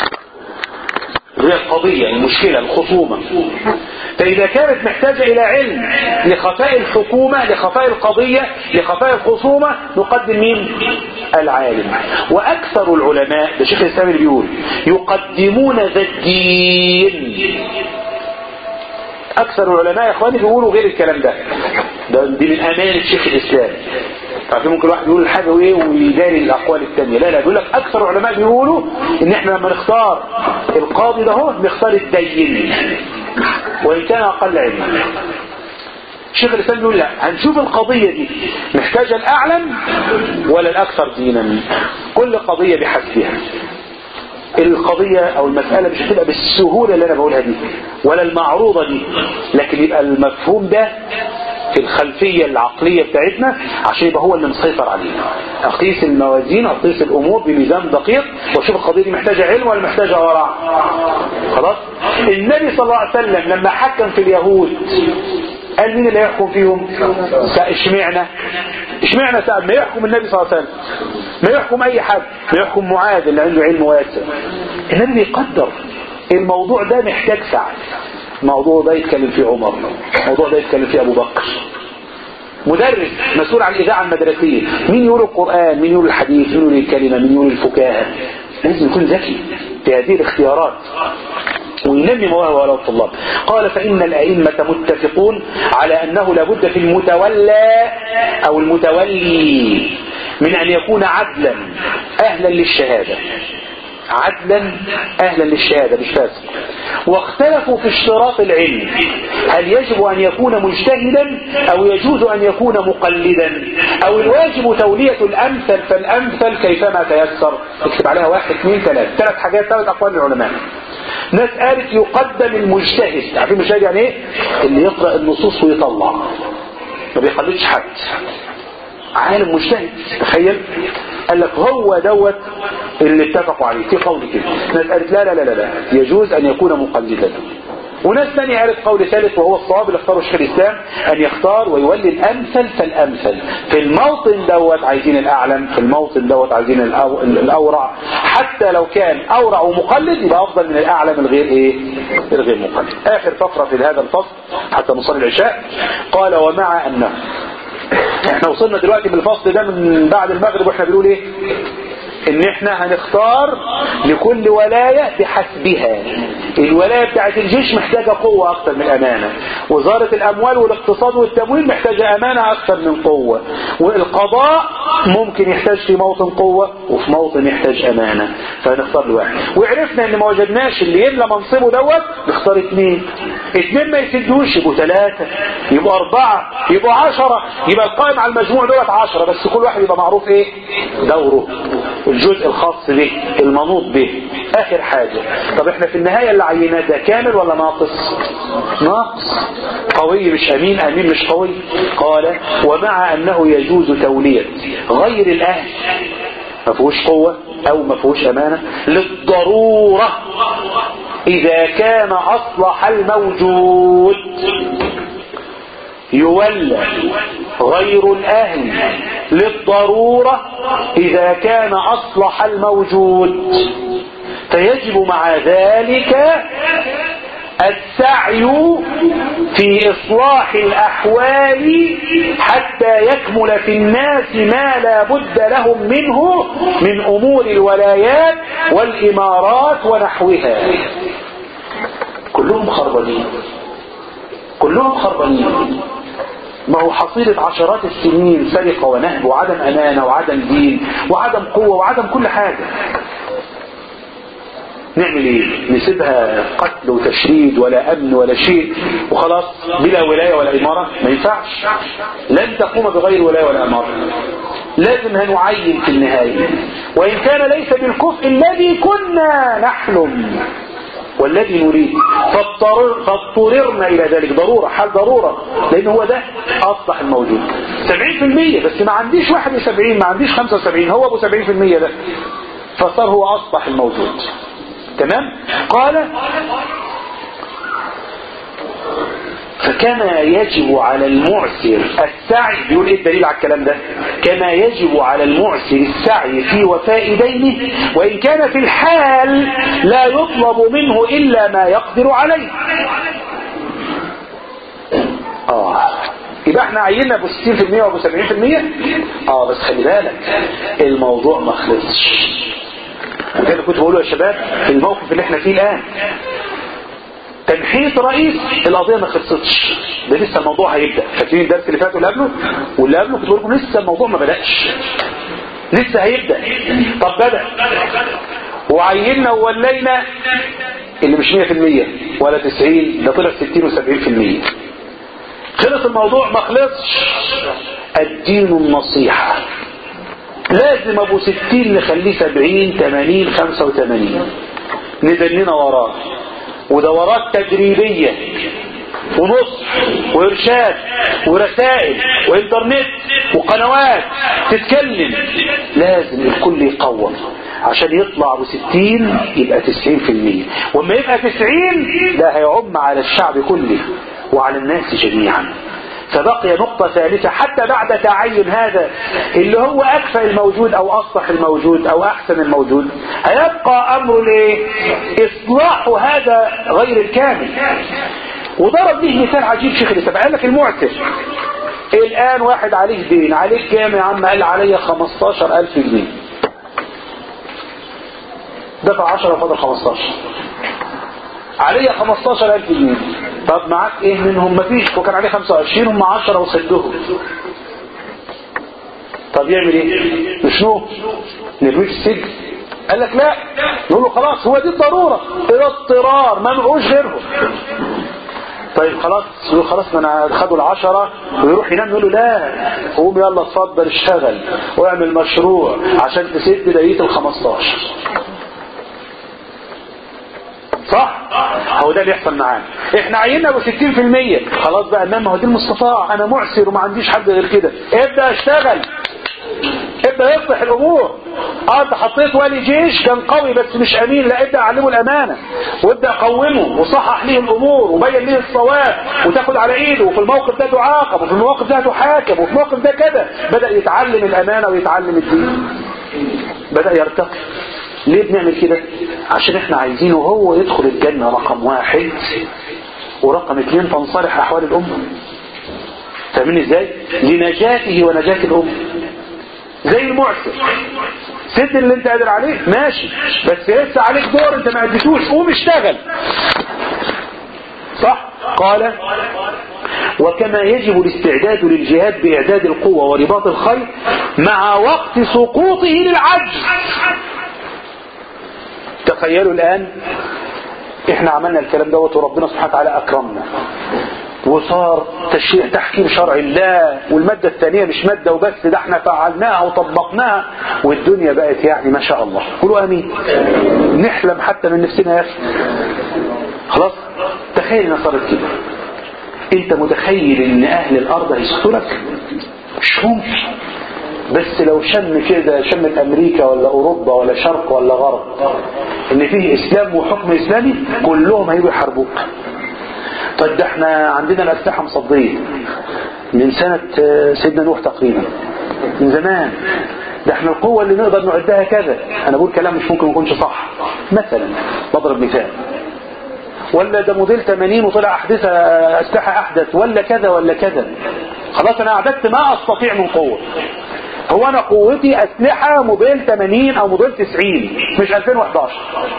A: هي القضية المشكلة الخصومة فإذا كانت محتاجة إلى علم لخفاء الحكومة لخفاء القضية لخفاء الخصومة نقدم مين العالم وأكثر العلماء ده شيخ الإسلام اللي بيقول يقدمون ذا الدين أكثر العلماء يا إخواني بيقولوا غير الكلام ده ده دي من أمانة شيخ الإسلام عارفين ممكن واحد يقول حاجة وايه ويداري الأقوال التانية لا لا بيقول لك أكثر العلماء بيقولوا إن إحنا لما نختار القاضي ده هو نختار الدين وإن كان أقل علما شيخ الإسلام يقول لا هنشوف القضية دي محتاجة الأعلم ولا الأكثر دينا كل قضية بحسبها القضية او المسألة مش هتبقى بالسهولة اللي انا بقولها دي ولا المعروضة دي لكن يبقى المفهوم ده في الخلفية العقلية بتاعتنا عشان يبقى هو اللي مسيطر علينا اقيس الموازين اقيس الامور بميزان دقيق واشوف القضية دي محتاجة علم ولا محتاجة ورع خلاص النبي صلى الله عليه وسلم لما حكم في اليهود قال مين اللي يحكم فيهم اشمعنا اشمعنا سأل ما يحكم النبي صلى الله عليه وسلم ما يحكم اي حد ما يحكم معاذ اللي عنده علم واسع النبي بيقدر الموضوع ده محتاج سعي الموضوع ده يتكلم فيه عمر الموضوع ده يتكلم فيه ابو بكر مدرس مسؤول عن الاذاعه المدرسيه مين يقول القران مين يقول الحديث مين يقول الكلمه مين يقول الفكاهه لازم يكون ذكي في هذه الاختيارات وينمي مواهب هؤلاء الطلاب قال فإن الأئمة متفقون على أنه لابد في المتولى أو المتولي من أن يكون عدلا أهلا للشهادة عدلا أهلا للشهادة مش فاسق واختلفوا في اشتراط العلم هل يجب أن يكون مجتهدا أو يجوز أن يكون مقلدا أو الواجب تولية الأمثل فالأمثل كيفما تيسر اكتب عليها واحد اثنين ثلاث ثلاث حاجات ثلاث أقوال العلماء ناس قالت يقدم المجتهد عارفين المجتهد يعني ايه اللي يقرأ النصوص ويطلع ما بيقلدش حد عالم مجتهد تخيل قال لك هو دوت اللي اتفقوا عليه في قول كده ناس قالت لا لا لا لا يجوز ان يكون مقلدا وناس ثانية قالت قول ثالث وهو الصواب اللي اختاره شيخ الاسلام ان يختار ويولي الامثل فالامثل في الموطن دوت عايزين الاعلم في الموطن دوت عايزين الأو... الاورع حتى لو كان اورع ومقلد يبقى افضل من الاعلم الغير ايه الغير مقلد اخر فقرة في هذا الفصل حتى نصلي العشاء قال ومع انه احنا وصلنا دلوقتي بالفصل ده من بعد المغرب واحنا بنقول ايه ان احنا هنختار لكل ولاية بحسبها الولاية بتاعت الجيش محتاجة قوة اكتر من امانة وزارة الاموال والاقتصاد والتمويل محتاجة امانة اكتر من قوة والقضاء ممكن يحتاج في موطن قوة وفي موطن يحتاج امانة فهنختار لواحد وعرفنا ان ما وجدناش اللي يملى منصبه دوت نختار اثنين اثنين ما يسدوش يبقوا ثلاثة يبقوا اربعة يبقوا عشرة يبقى القائم على المجموع دوت عشرة بس كل واحد يبقى معروف ايه دوره الجزء الخاص به المنوط به اخر حاجة طب احنا في النهاية اللي عيناه ده كامل ولا ناقص ناقص قوي مش امين امين مش قوي قال ومع انه يجوز تولية غير الاهل ما فيهوش قوة او ما فيهوش امانة للضرورة اذا كان اصلح الموجود يولى غير الأهل للضرورة إذا كان أصلح الموجود فيجب مع ذلك السعي في إصلاح الأحوال حتى يكمل في الناس ما لا بد لهم منه من أمور الولايات والإمارات ونحوها كلهم خربانين كلهم خربانين ما هو حصيلة عشرات السنين سرقة ونهب وعدم أمانة وعدم دين وعدم قوة وعدم كل حاجة نعمل ايه نسيبها قتل وتشريد ولا امن ولا شيء وخلاص بلا ولاية ولا امارة ما ينفعش لن تقوم بغير ولاية ولا امارة لازم هنعين في النهاية وان كان ليس بالكفء الذي كنا نحلم والذي نريد فاضطر فاضطررنا الى ذلك ضرورة حال ضرورة لان هو ده اصلح الموجود 70% بس ما عنديش 71 ما عنديش 75 هو ابو 70% ده فصار هو اصبح الموجود تمام قال فكما يجب على المعسر السعي بيقول ايه الدليل على الكلام ده كما يجب على المعسر السعي في وفاء دينه وان كان في الحال لا يطلب منه الا ما يقدر عليه اه يبقى احنا عينا ابو 60% وابو 70% اه بس خلي بالك الموضوع ما خلصش زي ما كنت بقوله يا شباب في الموقف اللي احنا فيه الان تنحيط رئيس القضية ما خلصتش ده لسه الموضوع هيبدأ فاكرين الدرس اللي فات واللي قبله واللي قبله كنت بقول لكم لسه الموضوع ما بدأش لسه هيبدأ طب بدأ وعيننا وولينا اللي مش 100% ولا 90 ده طلع 60 و70% خلص الموضوع ما خلصش الدين النصيحة لازم ابو 60 نخليه 70 80 85 ندننا وراه ودورات تدريبية ونصح وإرشاد ورسائل وإنترنت وقنوات تتكلم لازم الكل يقوم عشان يطلع ب 60 يبقى 90% وما يبقى 90 ده هيعم على الشعب كله وعلى الناس جميعا فبقي نقطة ثالثة حتى بعد تعين هذا اللي هو أكفى الموجود أو أصلح الموجود أو أحسن الموجود هيبقى أمر الايه إصلاح هذا غير الكامل وضرب ليه مثال عجيب شيخ الإسلام قال لك المعتر الآن واحد عليه دين عليك كام يا عم قال عليا 15000 جنيه دفع 10 وفضل 15 عليا 15000 جنيه طب معاك ايه منهم مفيش وكان عليه 25 هم 10 وسدهم طب يعمل ايه شنو نرميه في السجن قال لك لا نقول له خلاص هو دي الضرورة الاضطرار ما معوش غيرهم طيب خلاص يقول خلاص ما انا خدوا العشرة ويروح ينام يقول له لا قوم يلا اتفضل اشتغل واعمل مشروع عشان تسد بقية ال 15 صح هو ده اللي يحصل معانا احنا عيننا ب 60% خلاص بقى انما هو دي المستطاع انا معسر وما عنديش حد غير كده ابدا اشتغل ابدا يصلح الامور اه انت حطيت ولي جيش كان قوي بس مش امين لا ابدا علمه الامانه وابدا قومه وصحح ليه الامور وبين ليه الصواب وتاخد على ايده وفي الموقف ده تعاقب وفي الموقف ده تحاكم وفي الموقف ده كده بدا يتعلم الامانه ويتعلم الدين بدا يرتقي ليه بنعمل كده عشان احنا عايزينه هو يدخل الجنة رقم واحد ورقم اثنين تنصلح احوال الامة فاهمين ازاي لنجاته ونجاة الامة زي المعسر سد اللي انت قادر عليه ماشي بس لسه عليك دور انت ما اديتوش قوم اشتغل صح قال وكما يجب الاستعداد للجهاد بإعداد القوة ورباط الخير مع وقت سقوطه للعجز تخيلوا الآن احنا عملنا الكلام دوت وربنا سبحانه وتعالى أكرمنا وصار تشريع تحكيم شرع الله والمادة الثانية مش مادة وبس ده احنا فعلناها وطبقناها والدنيا بقت يعني ما شاء الله قولوا امين نحلم حتى من نفسنا يا اخي خلاص تخيل انها صارت كده انت متخيل ان اهل الارض هيسكتوا لك مش ممكن بس لو شم كده شمت امريكا ولا اوروبا ولا شرق ولا غرب ان فيه اسلام وحكم اسلامي كلهم هيجوا يحاربوك طيب ده احنا عندنا الاسلحه مصديه من سنه سيدنا نوح تقريبا من زمان ده احنا القوة اللي نقدر نعدها كذا انا بقول كلام مش ممكن يكونش صح مثلا بضرب مثال ولا ده موديل 80 وطلع احدثة اسلحة احدث ولا كذا ولا كذا خلاص انا اعددت ما استطيع من قوة هو انا قوتي اسلحة موديل 80 او موديل 90 مش 2011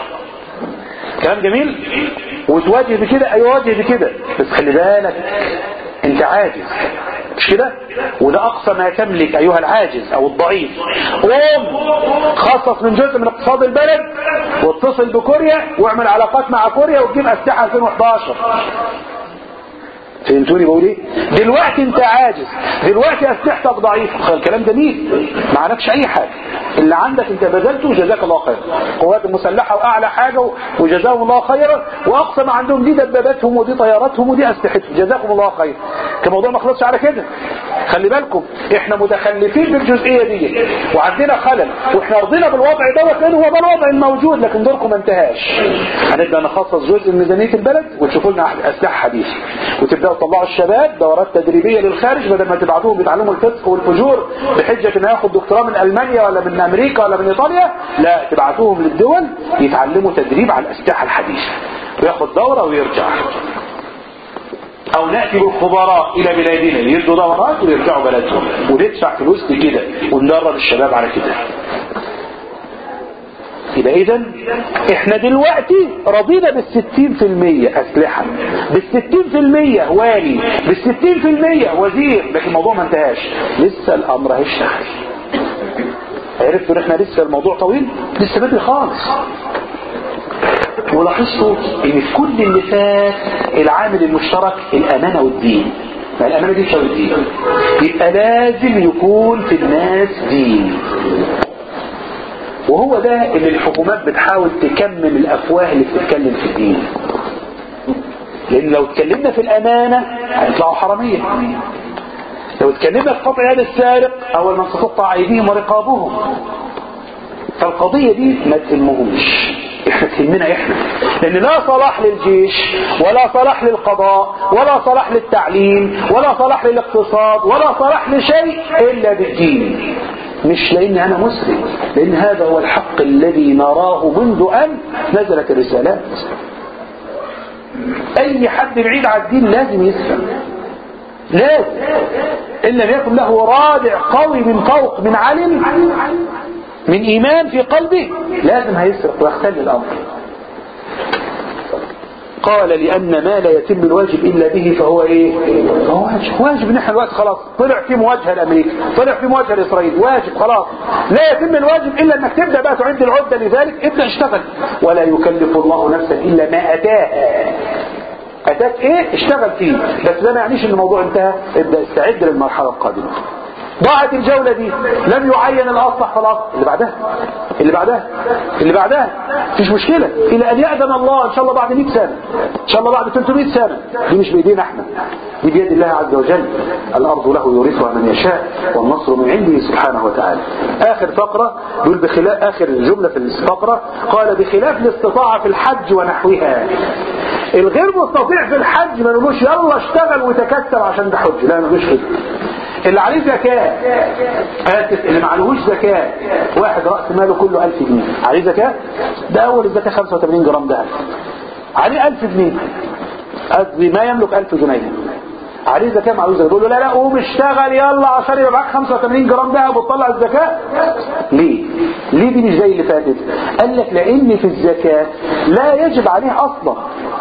A: كلام جميل وتواجه بكده ايوه واجه بكده بس خلي بالك انت عاجز مش كده وده اقصى ما تملك ايها العاجز او الضعيف قوم خصص من جزء من اقتصاد البلد واتصل بكوريا واعمل علاقات مع كوريا وتجيب اسلحه 2011 فهمتوني بقول ايه دلوقتي انت عاجز دلوقتي اسلحتك ضعيفه الكلام ده ليه ما عندكش اي حاجه اللي عندك انت بذلته جزاك الله خير القوات المسلحه واعلى حاجه وجزاهم الله خيرا واقصى ما عندهم دي دباباتهم ودي طياراتهم ودي اسلحتهم جزاكم الله خير كموضوع ما خلصش على كده خلي بالكم احنا متخلفين بالجزئيه دي وعندنا خلل واحنا رضينا بالوضع دوت لان هو ده الوضع الموجود لكن دوركم ما انتهاش هنبدا نخصص جزء من ميزانيه البلد وتشوفوا لنا اسلحه حديثه وتبداوا تطلعوا الشباب دورات تدريبيه للخارج بدل ما تبعتوهم يتعلموا الفسق والفجور بحجه انه ياخد دكتوراه من المانيا ولا من امريكا ولا من ايطاليا لا تبعتوهم للدول يتعلموا تدريب على الاسلحه الحديثه وياخد دوره ويرجع او نأتي بالخبراء الى بلادنا يدوا دورات ويرجعوا بلدهم وندفع فلوس لكده وندرب الشباب على كده يبقى اذا احنا دلوقتي رضينا بالستين في المية اسلحة بالستين في المية والي بالستين في المية وزير لكن الموضوع ما انتهاش لسه الامر هيشتغل عرفتوا ان احنا لسه الموضوع طويل لسه بدري خالص ولاحظتوا ان في كل اللي فات العامل المشترك الامانة والدين ما الامانة دي تساوي الدين يبقى لازم يكون في الناس دين وهو ده اللي الحكومات بتحاول تكمم الافواه اللي بتتكلم في الدين لان لو اتكلمنا في الامانة هيطلعوا حرامية لو اتكلمنا في قطع يد السارق اول ما تقطع ايديهم ورقابهم فالقضية دي ما تهمهمش احنا تهمنا احنا لان لا صلاح للجيش ولا صلاح للقضاء ولا صلاح للتعليم ولا صلاح للاقتصاد ولا صلاح لشيء الا بالدين مش لان انا مسلم لان هذا هو الحق الذي نراه منذ ان نزلت الرسالات اي حد بعيد عن الدين لازم يسلم لازم ان لم يكن له رادع قوي من فوق من علم من ايمان في قلبه لازم هيسرق ويختل الامر قال لأن ما لا يتم الواجب إلا به فهو إيه؟ فهو واجب واجب إن إحنا الوقت خلاص طلع في مواجهة لأمريكا طلع في مواجهة لإسرائيل واجب خلاص لا يتم الواجب إلا أنك تبدأ بقى تعد العدة لذلك ابدأ اشتغل ولا يكلف الله نفسا إلا ما أتاها أتاك إيه؟ اشتغل فيه بس ده ما يعنيش إن الموضوع انتهى ابدأ استعد للمرحلة القادمة ضاعت الجولة دي لم يعين الأصلح خلاص اللي بعدها اللي بعدها اللي بعدها مفيش مشكلة إلى أن يأذن الله إن شاء الله بعد 100 سنة إن شاء الله بعد 300 سنة دي مش بإيدينا احنا دي بيد الله عز وجل الأرض له يورثها من يشاء والنصر من عنده سبحانه وتعالى آخر فقرة يقول بخلاف آخر جملة في الفقرة قال بخلاف الاستطاعة في الحج ونحوها الغير مستطيع في الحج ما نقولوش يلا اشتغل وتكسب عشان ده حج لا ما نقولوش كده اللي عليه زكاة آسف اللي معلهوش زكاة واحد رأس ماله كله ألف جنيه عليه زكاة ده أول الزكاة 85 جرام دهب عليه ألف جنيه قصدي ما يملك ألف جنيه عليه زكاة معلوش زكاة يقول له لا لا قوم اشتغل يلا عشان يبقى معاك 85 جرام دهب وتطلع الزكاة ليه؟ ليه دي مش زي اللي فاتت؟ قال لك لأن في الزكاة لا يجب عليه أصلا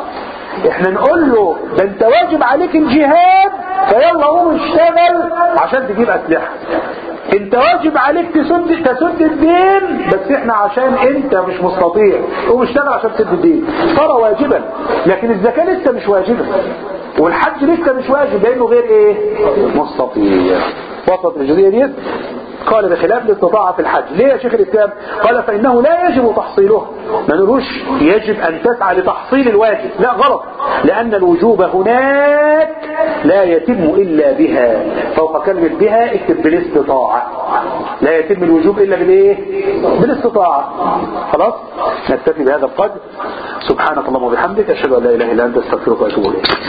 A: احنا نقول له ده انت واجب عليك الجهاد فيلا قوم اشتغل عشان تجيب اسلحه انت واجب عليك تسد تسد الدين بس احنا عشان انت مش مستطيع قوم اشتغل عشان تسد الدين صار واجبا لكن الزكاه لسه مش واجبه والحج لسه مش واجب لانه غير ايه مستطيع وصلت الجزئيه دي قال بخلاف الاستطاعة في الحج ليه يا شيخ الإسلام قال فإنه لا يجب تحصيله ما نقولوش يجب أن تسعى لتحصيل الواجب لا غلط لأن الوجوب هناك لا يتم إلا بها فوق كلمة بها اكتب بالاستطاعة لا يتم الوجوب إلا بالإيه بالاستطاعة خلاص نكتفي بهذا القدر سبحانك اللهم وبحمدك أشهد أن لا إله إلا أنت استغفرك وأتوب إليك